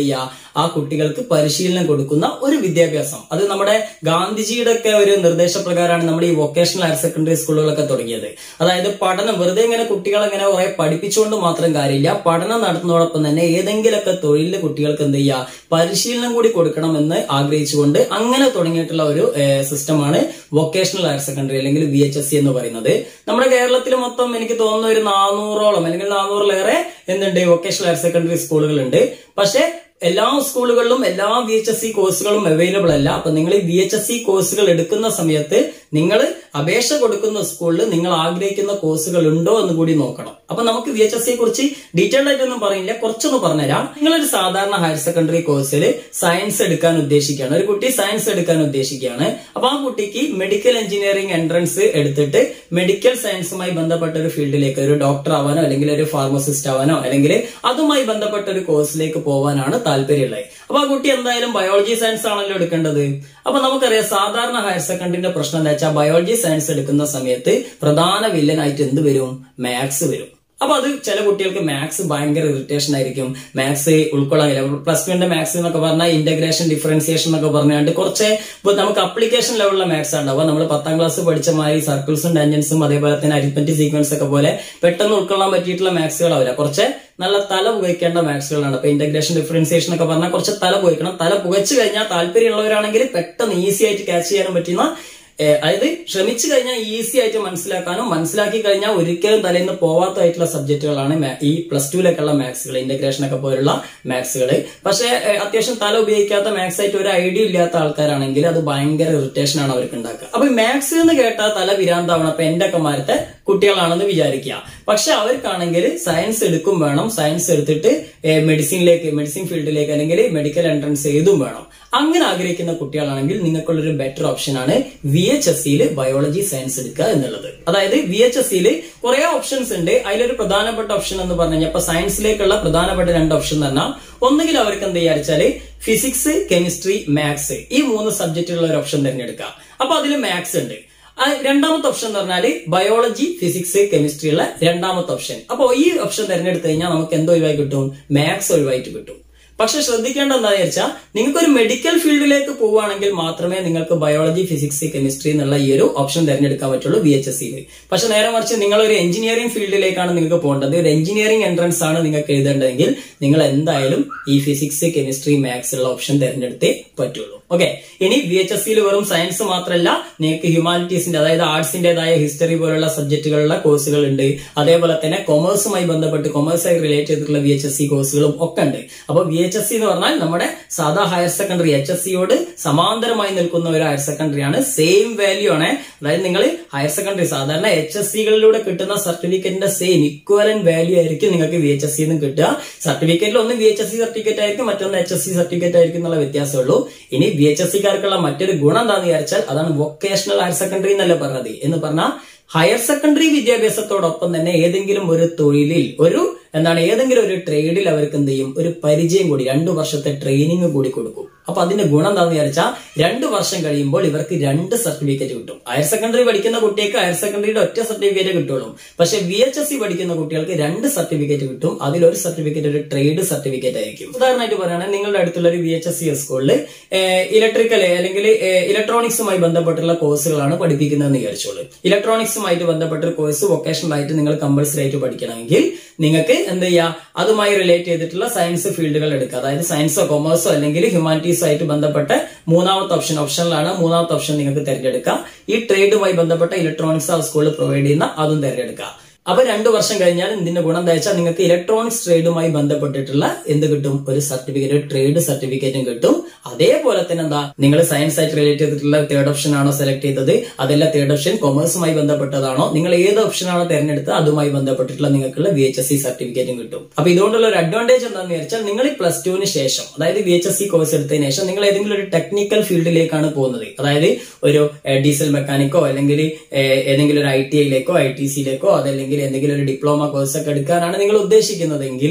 ആ കുട്ടികൾക്ക് പരിശീലനം കൊടുക്കുന്ന ഒരു വിദ്യാഭ്യാസം അത് നമ്മുടെ ഗാന്ധിജിയുടെ ഒക്കെ ഒരു നിർദ്ദേശപ്രകാരമാണ് നമ്മുടെ ഈ വൊക്കേഷണൽ ഹയർ സെക്കൻഡറി സ്കൂളുകളൊക്കെ തുടങ്ങിയത് അതായത് പഠനം വെറുതെ ഇങ്ങനെ കുട്ടികളെ ഇങ്ങനെ കുറെ പഠിപ്പിച്ചുകൊണ്ട് മാത്രം കാര്യമില്ല പഠനം നടത്തുന്നതോടൊപ്പം തന്നെ ഏതെങ്കിലുമൊക്കെ തൊഴിലിൽ കുട്ടികൾക്ക് എന്ത് ചെയ്യുക പരിശീലനം കൂടി കൊടുക്കണമെന്ന് ആഗ്രഹിച്ചുകൊണ്ട് അങ്ങനെ തുടങ്ങിയിട്ടുള്ള ഒരു സിസ്റ്റമാണ് വൊക്കേഷണൽ ഹയർ സെക്കൻഡറി അല്ലെങ്കിൽ വി എച്ച് എസ് സി എന്ന് പറയുന്നത് നമ്മുടെ കേരളത്തിൽ മൊത്തം എനിക്ക് തോന്നുന്ന ഒരു നാനൂറോളം അല്ലെങ്കിൽ നാനൂറിലേറെ എന്തുണ്ട് വൊക്കേഷണൽ ഹയർ സെക്കൻഡറി സ്കൂളുകളുണ്ട് പക്ഷേ എല്ലാ സ്കൂളുകളിലും എല്ലാ വി എച്ച് എസ് സി കോഴ്സുകളും അവൈലബിൾ അല്ല അപ്പൊ നിങ്ങൾ ഈ വി എച്ച് എസ് സി കോഴ്സുകൾ എടുക്കുന്ന സമയത്ത് നിങ്ങൾ അപേക്ഷ കൊടുക്കുന്ന സ്കൂളിൽ നിങ്ങൾ ആഗ്രഹിക്കുന്ന കോഴ്സുകൾ ഉണ്ടോ എന്ന് കൂടി നോക്കണം അപ്പൊ നമുക്ക് വി എച്ച് എസ് സിയെ കുറിച്ച് ഡീറ്റെയിൽഡ് ആയിട്ടൊന്നും പറയില്ല കുറച്ചൊന്ന് പറഞ്ഞുതരാം നിങ്ങളൊരു സാധാരണ ഹയർ സെക്കൻഡറി കോഴ്സിൽ സയൻസ് എടുക്കാൻ ഉദ്ദേശിക്കുകയാണ് ഒരു കുട്ടി സയൻസ് എടുക്കാൻ ഉദ്ദേശിക്കുകയാണ് അപ്പൊ ആ കുട്ടിക്ക് മെഡിക്കൽ എഞ്ചിനീയറിംഗ് എൻട്രൻസ് എടുത്തിട്ട് മെഡിക്കൽ സയൻസുമായി ബന്ധപ്പെട്ട ഒരു ഫീൽഡിലേക്ക് ഒരു ഡോക്ടർ ആവാനോ അല്ലെങ്കിൽ ഒരു ഫാർമസിസ്റ്റ് ആവാനോ അല്ലെങ്കിൽ അതുമായി ബന്ധപ്പെട്ട ഒരു കോഴ്സിലേക്ക് പോകാനാണ് താല്പര്യമുള്ളത് അപ്പൊ ആ കുട്ടി എന്തായാലും ബയോളജി സയൻസ് ആണല്ലോ എടുക്കേണ്ടത് അപ്പൊ നമുക്കറിയാം സാധാരണ ഹയർ സെക്കൻഡറിന്റെ പ്രശ്നം എന്താ വെച്ചാൽ ബയോളജി സയൻസ് എടുക്കുന്ന സമയത്ത് പ്രധാന വില്ലനായിട്ട് എന്ത് വരും മാത്സ് വരും അപ്പൊ അത് ചില കുട്ടികൾക്ക് മാത്സ് ഭയങ്കര ഇറിറ്റേഷൻ ആയിരിക്കും മാത്സ് ഉൾക്കൊള്ളാൻ പ്ലസ് ടുവിന്റെ മാത്സ് എന്നൊക്കെ പറഞ്ഞാൽ ഇന്റഗ്രേഷൻ ഡിഫറൻസിയേഷൻ എന്നൊക്കെ പറഞ്ഞുകൊണ്ട് കുറച്ച് ഇപ്പൊ നമുക്ക് അപ്ലിക്കേഷൻ ലെവലിലുള്ള മാത്സ് ഉണ്ടാവുക നമ്മൾ പത്താം ക്ലാസ് പഠിച്ച മാതിരി സർക്കിൾസും ടാൻജൻസും അതേപോലെ തന്നെ അരിത്മെറ്റിക് സീക്വൻസ് ഒക്കെ പോലെ പെട്ടെന്ന് ഉൾക്കൊള്ളാൻ പറ്റിയിട്ടുള്ള മാത്സുകളാവില്ല കുറച്ച് നല്ല തല പുകയ്ക്കേണ്ട മാത്സുകളാണ് ഇപ്പൊ ഇന്റഗ്രേഷൻ ഡിഫറൻസിയേഷൻ ഒക്കെ പറഞ്ഞാൽ കുറച്ച് തല പുകയ്ക്കണം തല പുകച്ചു കഴിഞ്ഞാൽ താല്പര്യമുള്ളവരാണെങ്കിൽ പെട്ടെന്ന് ഈസി ആയിട്ട് ക്യാച്ച് ചെയ്യാനും പറ്റുന്ന അതായത് ശ്രമിച്ചു കഴിഞ്ഞാൽ ഈസി ആയിട്ട് മനസ്സിലാക്കാനും മനസ്സിലാക്കി കഴിഞ്ഞാൽ ഒരിക്കലും തലേന്ന് പോവാത്തതായിട്ടുള്ള സബ്ജക്റ്റുകളാണ് ഈ പ്ലസ് ടുവിലേക്കുള്ള മാത്സുകൾ ഇന്റഗ്രേഷൻ ഒക്കെ പോലുള്ള മാത്സുകൾ പക്ഷേ അത്യാവശ്യം തല ഉപയോഗിക്കാത്ത മാത്സ് ആയിട്ട് ഒരു ഐഡിയ ഇല്ലാത്ത ആൾക്കാരാണെങ്കിൽ അത് ഭയങ്കര ഇറിറ്റേഷൻ ആണ് അവർക്ക് ഉണ്ടാക്കുക അപ്പൊ മാത്സ് എന്ന് കേട്ടാൽ തല വിരാന്താവണം അപ്പൊ എന്റെ ഒക്കെ മാരത്തെ കുട്ടികളാണെന്ന് വിചാരിക്കുക പക്ഷെ അവർക്കാണെങ്കിൽ സയൻസ് എടുക്കും വേണം സയൻസ് എടുത്തിട്ട് മെഡിസിനിലേക്ക് മെഡിസിൻ ഫീൽഡിലേക്ക് അല്ലെങ്കിൽ മെഡിക്കൽ എൻട്രൻസ് ഏതും വേണം അങ്ങനെ ആഗ്രഹിക്കുന്ന കുട്ടികളാണെങ്കിൽ നിങ്ങൾക്കുള്ളൊരു ബെറ്റർ ഓപ്ഷൻ ആണ് വി എച്ച് എസ് സിയിൽ ബയോളജി സയൻസ് എടുക്കുക എന്നുള്ളത് അതായത് വി എച്ച് എസ് സിയിൽ കുറെ ഓപ്ഷൻസ് ഉണ്ട് അതിലൊരു പ്രധാനപ്പെട്ട ഓപ്ഷൻ എന്ന് പറഞ്ഞു കഴിഞ്ഞാൽ ഇപ്പൊ സയൻസിലേക്കുള്ള പ്രധാനപ്പെട്ട രണ്ട് ഓപ്ഷൻ എന്ന് പറഞ്ഞാൽ ഒന്നുകിൽ അവർക്ക് എന്ത് വിചാരിച്ചാല് ഫിസിക്സ് കെമിസ്ട്രി മാത്സ് ഈ മൂന്ന് സബ്ജക്റ്റുള്ള ഒരു ഓപ്ഷൻ തിരഞ്ഞെടുക്കുക അപ്പൊ അതിൽ മാത്സ് ഉണ്ട് രണ്ടാമത്തെ ഓപ്ഷൻ എന്ന് പറഞ്ഞാൽ ബയോളജി ഫിസിക്സ് കെമിസ്ട്രി ഉള്ള രണ്ടാമത്തെ ഓപ്ഷൻ അപ്പോൾ ഈ ഓപ്ഷൻ തിരഞ്ഞെടുത്ത് കഴിഞ്ഞാൽ നമുക്ക് എന്തോ ഒഴിവായി കിട്ടും മാത്സ് ഒഴിവായിട്ട് കിട്ടും പക്ഷെ ശ്രദ്ധിക്കേണ്ട എന്താണെന്ന് വെച്ചാൽ നിങ്ങൾക്ക് ഒരു മെഡിക്കൽ ഫീൽഡിലേക്ക് പോവുകയാണെങ്കിൽ മാത്രമേ നിങ്ങൾക്ക് ബയോളജി ഫിസിക്സ് കെമിസ്ട്രി എന്നുള്ള ഈ ഒരു ഓപ്ഷൻ തിരഞ്ഞെടുക്കാൻ പറ്റുള്ളൂ ബി എച്ച് എസ് സിയിൽ പക്ഷെ നേരെ മറിച്ച് നിങ്ങൾ ഒരു എഞ്ചിനീയറിംഗ് ഫീൽഡിലേക്കാണ് നിങ്ങൾക്ക് പോകേണ്ടത് ഒരു എഞ്ചിനീയറിംഗ് എൻട്രൻസ് ആണ് നിങ്ങൾക്ക് എഴുതേണ്ടതെങ്കിൽ നിങ്ങൾ എന്തായാലും ഈ ഫിസിക്സ് കെമിസ്ട്രി മാത്സ് ഉള്ള ഓപ്ഷൻ തിരഞ്ഞെടുത്തേ പറ്റുള്ളൂ ഓക്കെ ഇനി ബി എച്ച് എസ് സിയിൽ വെറും സയൻസ് മാത്രമല്ല നിങ്ങൾക്ക് ഹ്യൂമാനിറ്റീസിന്റെ അതായത് ആർട്സിന്റേതായ ഹിസ്റ്ററി പോലുള്ള സബ്ജക്റ്റുകളുള്ള കോഴ്സുകൾ ഉണ്ട് അതേപോലെ തന്നെ കൊമേഴ്സുമായി ബന്ധപ്പെട്ട് കൊമേഴ്സായി റിലേറ്റ് ചെയ്തിട്ടുള്ള വി എച്ച് എസ് സി കോഴ്സുകളും ഒക്കെ ഉണ്ട് അപ്പോൾ വി എച്ച് എസ് സി എന്ന് പറഞ്ഞാൽ നമ്മുടെ സാധാ ഹയർ സെക്കൻഡറി എച്ച് എസ് സിയോട് സമാന്തരമായി നിൽക്കുന്ന ഒരു ഹയർ സെക്കൻഡറി ആണ് സെയിം വാല്യൂ ആണ് അതായത് നിങ്ങൾ ഹയർ സെക്കൻഡറി സാധാരണ എച്ച് എസ് സികളിലൂടെ കിട്ടുന്ന സർട്ടിഫിക്കറ്റിന്റെ സെയിം ഇക്വലൻ വാല്യൂ ആയിരിക്കും നിങ്ങൾക്ക് വി എച്ച് എസ് സി കിട്ടുക സർട്ടിഫിക്കറ്റിൽ ഒന്ന് V H S C certificate ആയിരിക്കും മറ്റൊന്ന് എച്ച് എസ് സി സർട്ടിഫിക്കറ്റ് ആയിരിക്കും എന്നുള്ള വ്യത്യാസമുള്ളൂ ഇനി ബി എച്ച് എസ് സിക്കാർക്കുള്ള മറ്റൊരു ഗുണം എന്താണെന്ന് വിചാരിച്ചാൽ അതാണ് വൊക്കേഷണൽ ഹയർ സെക്കൻഡറി എന്നല്ല പറഞ്ഞത് എന്ന് പറഞ്ഞാൽ ഹയർ സെക്കൻഡറി വിദ്യാഭ്യാസത്തോടൊപ്പം തന്നെ ഏതെങ്കിലും ഒരു തൊഴിലിൽ ഒരു എന്താണ് ഏതെങ്കിലും ഒരു ട്രേഡിൽ അവർക്ക് എന്ത് ചെയ്യും ഒരു പരിചയം കൂടി രണ്ടു വർഷത്തെ ട്രെയിനിങ് കൂടി കൊടുക്കും അപ്പൊ അതിന്റെ ഗുണം എന്താണെന്ന് വിചാരിച്ചാൽ രണ്ടു വർഷം കഴിയുമ്പോൾ ഇവർക്ക് രണ്ട് സർട്ടിഫിക്കറ്റ് കിട്ടും ഹയർ സെക്കൻഡറി പഠിക്കുന്ന കുട്ടികൾക്ക് ഹയർ സെക്കൻഡറിയുടെ ഒറ്റ സർട്ടിഫിക്കറ്റ് കിട്ടുള്ളൂ പക്ഷെ വി എച്ച് എസ് സി പഠിക്കുന്ന കുട്ടികൾക്ക് രണ്ട് സർട്ടിഫിക്കറ്റ് കിട്ടും അതിലൊരു സർട്ടിഫിക്കറ്റ് ഒരു ട്രേഡ് സർട്ടിഫിക്കറ്റ് ആയിരിക്കും ഉദാഹരണമായിട്ട് പറയുകയാണെങ്കിൽ നിങ്ങളുടെ അടുത്തുള്ള ഒരു വി എച്ച് എസ് സി സ്കൂളിൽ ഇലക്ട്രിക്കൽ അല്ലെങ്കിൽ ഇലക്ട്രോണിക്സുമായി ബന്ധപ്പെട്ടുള്ള കോഴ്സുകളാണ് പഠിപ്പിക്കുന്നതെന്ന് വിചാരിച്ചോളൂ ഇലക്ട്രോണിക്സുമായിട്ട് ബന്ധപ്പെട്ട ഒരു കോഴ്സ് വൊക്കേഷണൽ ആയിട്ട് നിങ്ങൾ കമ്പൾസറി ആയിട്ട് പഠിക്കണമെങ്കിൽ നിങ്ങൾക്ക് എന്ത് ചെയ്യുക അതുമായി റിലേറ്റ് ചെയ്തിട്ടുള്ള സയൻസ് ഫീൽഡുകൾ എടുക്കുക അതായത് സയൻസോ കൊമേഴ്സോ അല്ലെങ്കിൽ ഹ്യൂമാനിറ്റീസോ ആയിട്ട് ബന്ധപ്പെട്ട മൂന്നാമത്തെ ഓപ്ഷൻ ഓപ്ഷനിലാണ് മൂന്നാമത്തെ ഓപ്ഷൻ നിങ്ങൾക്ക് തിരഞ്ഞെടുക്കുക ഈ ട്രേഡുമായി ബന്ധപ്പെട്ട ഇലക്ട്രോണിക്സ് ആ സ്കൂളിൽ പ്രൊവൈഡ് ചെയ്യുന്ന അതും തിരഞ്ഞെടുക്കുക അപ്പൊ രണ്ടു വർഷം കഴിഞ്ഞാൽ ഇതിന്റെ ഗുണം എന്താ വെച്ചാൽ നിങ്ങൾക്ക് ഇലക്ട്രോണിക്സ് ട്രേഡുമായി ബന്ധപ്പെട്ടിട്ടുള്ള എന്ത് കിട്ടും ഒരു സർട്ടിഫിക്കറ്റ് ഒരു ട്രേഡ് സർട്ടിഫിക്കറ്റും കിട്ടും അതേപോലെ തന്നെ എന്താ നിങ്ങൾ സയൻസ് ആയിട്ട് റിലേറ്റ് ചെയ്തിട്ടുള്ള തേർഡ് ഓപ്ഷൻ ആണോ സെലക്ട് ചെയ്തത് അതല്ല തേർഡ് ഓപ്ഷൻ കൊമേഴ്സുമായി ബന്ധപ്പെട്ടതാണോ നിങ്ങൾ ഏത് ഓപ്ഷനാണോ തിരഞ്ഞെടുത്തത് അതുമായി ബന്ധപ്പെട്ടിട്ടുള്ള നിങ്ങൾക്കുള്ള വി എച്ച് എസ് സി സർട്ടിഫിക്കറ്റും കിട്ടും അപ്പൊ ഇതുകൊണ്ടുള്ള ഒരു അഡ്വാൻറ്റേജ് എന്താണെന്ന് വെച്ചാൽ നിങ്ങൾ ഈ പ്ലസ് ടുവിന് ശേഷം അതായത് V H S C course എടുത്തതിന് ശേഷം നിങ്ങൾ ഏതെങ്കിലും ഒരു ടെക്നിക്കൽ ഫീൽഡിലേക്കാണ് പോകുന്നത് അതായത് ഒരു ഡീസൽ മെക്കാനിക്കോ അല്ലെങ്കിൽ ഏതെങ്കിലും ഒരു ഐ ടി ഐയിലേക്കോ ഐ ടി സിയിലേക്കോ അതല്ലെങ്കിൽ എന്തെങ്കിലും ഒരു ഡിപ്ലോമ കോഴ്സ് ഒക്കെ എടുക്കാനാണ് നിങ്ങൾ ഉദ്ദേശിക്കുന്നതെങ്കിൽ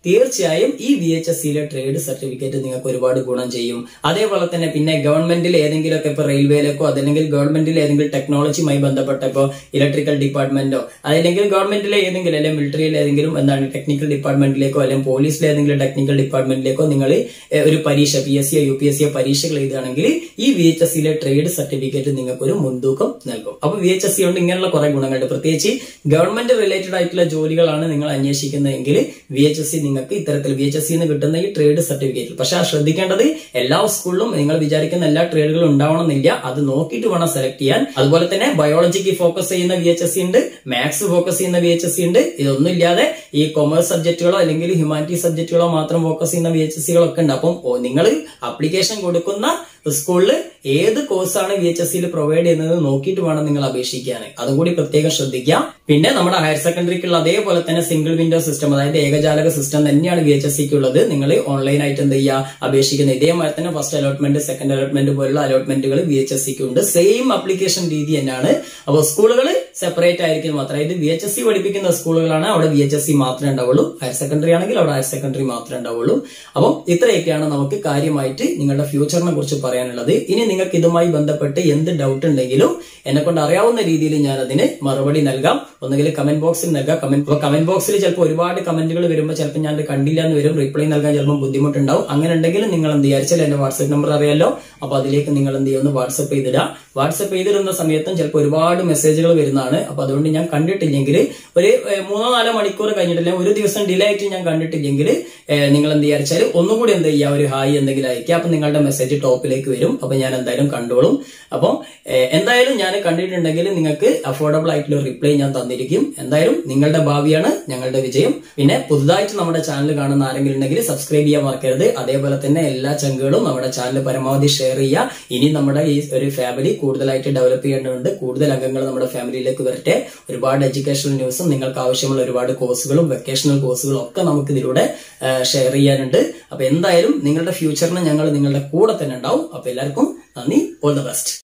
തീർച്ചയായും ഈ വി എച്ച് എസ് സിയിലെ ട്രേഡ് സർട്ടിഫിക്കറ്റ് നിങ്ങൾക്ക് ഒരുപാട് ഗുണം ചെയ്യും അതേപോലെ തന്നെ പിന്നെ ഗവൺമെന്റിൽ ഏതെങ്കിലുമൊക്കെ ഇപ്പൊ റെയിൽവേയിലേക്കോ അതല്ലെങ്കിൽ ഗവൺമെന്റിൽ ഏതെങ്കിലും ടെക്നോളജിയുമായി ബന്ധപ്പെട്ട ഇപ്പോൾ ഇലക്ട്രിക്കൽ ഡിപ്പാർട്ട്മെന്റോ അതല്ലെങ്കിൽ ഗവൺമെന്റിലെ ഏതെങ്കിലും അല്ലെങ്കിൽ മിലിറ്ററിയിൽ ഏതെങ്കിലും എന്താണ് ടെക്നിക്കൽ ഡിപ്പാർട്ട്മെന്റിലേക്കോ അല്ലെങ്കിൽ പോലീസിലെ ഏതെങ്കിലും ടെക്നിക്കൽ ഡിപ്പാർട്ട്മെന്റിലേക്കോ നിങ്ങൾ ഒരു പരീക്ഷ പി എസ് സിയോ യു പി എസ് സിയോ പരീക്ഷകൾ എഴുതുകയാണെങ്കിൽ ഈ വി എച്ച് എസ് സിയിലെ ട്രേഡ് സർട്ടിഫിക്കറ്റ് നിങ്ങൾക്ക് ഒരു മുൻതൂക്കം നൽകും അപ്പൊ വി എച്ച് എസ് സി കൊണ്ട് ഇങ്ങനെയുള്ള കുറെ ഗുണങ്ങളുണ്ട് പ്രത്യേകിച്ച് ഗവൺമെന്റ് റിലേറ്റഡ് ആയിട്ടുള്ള ജോലികളാണ് നിങ്ങൾ അന്വേഷിക്കുന്നതെങ്കിൽ വി എച്ച് എസ് സി നിങ്ങൾക്ക് ഇത്തരത്തിൽ വി എച്ച് എസ് സിന്ന് കിട്ടുന്ന ഈ ട്രേഡ് സർട്ടിഫിക്കറ്റ് പക്ഷെ ആ ശ്രദ്ധിക്കേണ്ടത് എല്ലാ സ്കൂളിലും നിങ്ങൾ വിചാരിക്കുന്ന എല്ലാ ട്രേഡുകളും ഉണ്ടാവണമെന്നില്ല അത് നോക്കിയിട്ട് വേണം സെലക്ട് ചെയ്യാൻ അതുപോലെ തന്നെ ബയോളജിക്ക് ഫോക്കസ് ചെയ്യുന്ന വി എച്ച് എസ് സി ഉണ്ട് മാത്സ് ഫോക്കസ് ചെയ്യുന്ന വി എച്ച് എസ് സി ഉണ്ട് ഇതൊന്നും ഇല്ലാതെ ഈ കൊമേഴ്സ് സബ്ജക്റ്റുകളോ അല്ലെങ്കിൽ ഹ്യൂമാനിറ്റി സബ്ജക്റ്റുകളോ മാത്രം ഫോക്കസ് ചെയ്യുന്ന വി എച്ച് എസ് സികളൊക്കെ ഉണ്ട് അപ്പം നിങ്ങൾ അപ്ലിക്കേഷൻ കൊടുക്കുന്ന സ്കൂളിൽ ഏത് കോഴ്സാണ് വി എച്ച് എസ് സിയിൽ പ്രൊവൈഡ് ചെയ്യുന്നത് നോക്കിയിട്ട് വേണം നിങ്ങൾ അപേക്ഷിക്കാൻ അതും കൂടി പ്രത്യേകം ശ്രദ്ധിക്കുക പിന്നെ നമ്മുടെ ഹയർ സെക്കൻഡറിക്കുള്ള അതേപോലെ തന്നെ സിംഗിൾ വിൻഡോ സിസ്റ്റം അതായത് ഏകജാലക സിസ്റ്റം തന്നെയാണ് വി എച്ച് എസ് സിക്ക് ഉള്ളത് നിങ്ങൾ ഓൺലൈനായിട്ട് എന്ത് ചെയ്യുക അപേക്ഷിക്കുന്നത് ഇതേമാതിരി തന്നെ ഫസ്റ്റ് അലോട്ട്മെന്റ് സെക്കൻഡ് അലോട്ട്മെന്റ് പോലുള്ള അലോട്ട്മെന്റുകൾ വി എച്ച് എസ് സിക്ക് ഉണ്ട് സെയിം അപ്ലിക്കേഷൻ രീതി തന്നെയാണ് അപ്പോൾ സ്കൂളുകൾ സെപ്പറേറ്റ് ആയിരിക്കും മാത്രം അതായത് വി എച്ച് എസ് സി പഠിപ്പിക്കുന്ന സ്കൂളുകളാണ് അവിടെ വി എച്ച് എസ് സി മാത്രമേ ഉണ്ടാവുള്ളൂ ഹയർ സെക്കൻഡറി ആണെങ്കിൽ അവിടെ ഹയർ സെക്കൻഡറി മാത്രമേ ഉണ്ടാവുള്ളൂ അപ്പം ഇത്രയൊക്കെയാണ് നമുക്ക് കാര്യമായിട്ട് നിങ്ങളുടെ ഫ്യൂച്ചറിനെ കുറിച്ച് പറയാനുള്ളത് ഇനി നിങ്ങൾക്ക് ഇതുമായി ബന്ധപ്പെട്ട് എന്ത് ഡൗട്ട് ഉണ്ടെങ്കിലും എന്നെ കൊണ്ട് അറിയാവുന്ന രീതിയിൽ ഞാൻ അതിന് മറുപടി നൽകാം ഒന്നുകിൽ കമന്റ് ബോക്സിൽ നൽകാം കമന്റ് കമന്റ് ബോക്സിൽ ചിലപ്പോൾ ഒരുപാട് കമന്റുകൾ വരുമ്പോൾ ചിലപ്പോൾ ഞാൻ അത് കണ്ടില്ല എന്ന് വരും റിപ്ലൈ നൽകാൻ ചിലപ്പോൾ ബുദ്ധിമുട്ടുണ്ടാവും അങ്ങനെ ഉണ്ടെങ്കിൽ നിങ്ങൾ എന്ത് വിചാരിച്ചാൽ എന്റെ വാട്സ്ആപ്പ് നമ്പർ അറിയാലോ അപ്പൊ അതിലേക്ക് നിങ്ങൾ എന്ത് ചെയ്യുന്നു വാട്സ്ആപ്പ് ചെയ്തിടുക വാട്സ്ആപ്പ് ചെയ്തിടുന്ന സമയത്തും ചിലപ്പോൾ ഒരുപാട് മെസ്സേജുകൾ വരുന്നതാണ് അപ്പൊ അതുകൊണ്ട് ഞാൻ കണ്ടിട്ടില്ലെങ്കിൽ ഒരു ഏഹ്, മൂന്നോ നാലോ മണിക്കൂർ കഴിഞ്ഞിട്ടില്ല ഒരു ദിവസം ഡിലേ ആയിട്ട് ഞാൻ കണ്ടിട്ടില്ലെങ്കിൽ ഏഹ്, നിങ്ങൾ എന്ത് വിചാരിച്ചാൽ ഒന്നുകൂടി എന്ത് ചെയ്യുക ഒരു ഹായ് എന്തെങ്കിലും അയക്കുക അപ്പൊ നിങ്ങളുടെ മെസ്സേജ് ടോപ്പിലേക്ക് വരും അപ്പൊ ഞാൻ എന്തായാലും കണ്ടോളും അപ്പം ഏഹ്, എന്തായാലും ഞാൻ കണ്ടിട്ടുണ്ടെങ്കിൽ നിങ്ങൾക്ക് അഫോർഡബിൾ ആയിട്ടുള്ള റിപ്ലൈ ഞാൻ തന്നിരിക്കും എന്തായാലും നിങ്ങളുടെ ഭാവിയാണ് ഞങ്ങളുടെ വിജയം പിന്നെ പുതുതായിട്ട് നമ്മുടെ ചാനൽ കാണുന്ന ആരെങ്കിലും ഉണ്ടെങ്കിൽ സബ്സ്ക്രൈബ് ചെയ്യാൻ മറക്കരുത് അതേപോലെ തന്നെ എല്ലാ ചങ്കുകളും നമ്മുടെ ചാനൽ പരമാവധി ഷെയർ ചെയ്യുക ഇനി നമ്മുടെ ഈ ഒരു ഫാമിലി കൂടുതലായിട്ട് ഡെവലപ്പ് ചെയ്യേണ്ടതുണ്ട് കൂടുതൽ അംഗങ്ങൾ നമ്മുടെ ഫാമിലിയിലേക്ക് വരട്ടെ ഒരുപാട് എഡ്യൂക്കേഷണൽ ന്യൂസും നിങ്ങൾക്ക് ആവശ്യമുള്ള ഒരുപാട് കോഴ്സുകളും വെക്കേഷണൽ കോഴ്സുകളും ഒക്കെ നമുക്ക് ഇതിലൂടെ ഷെയർ ചെയ്യാനുണ്ട് അപ്പൊ എന്തായാലും നിങ്ങളുടെ ഫ്യൂച്ചറിന് ഞങ്ങൾ നിങ്ങളുടെ കൂടെ തന്നെ ഉണ്ടാവും അപ്പൊ എല്ലാവർക്കും നന്ദി ഓൾ ദ ബെസ്റ്റ്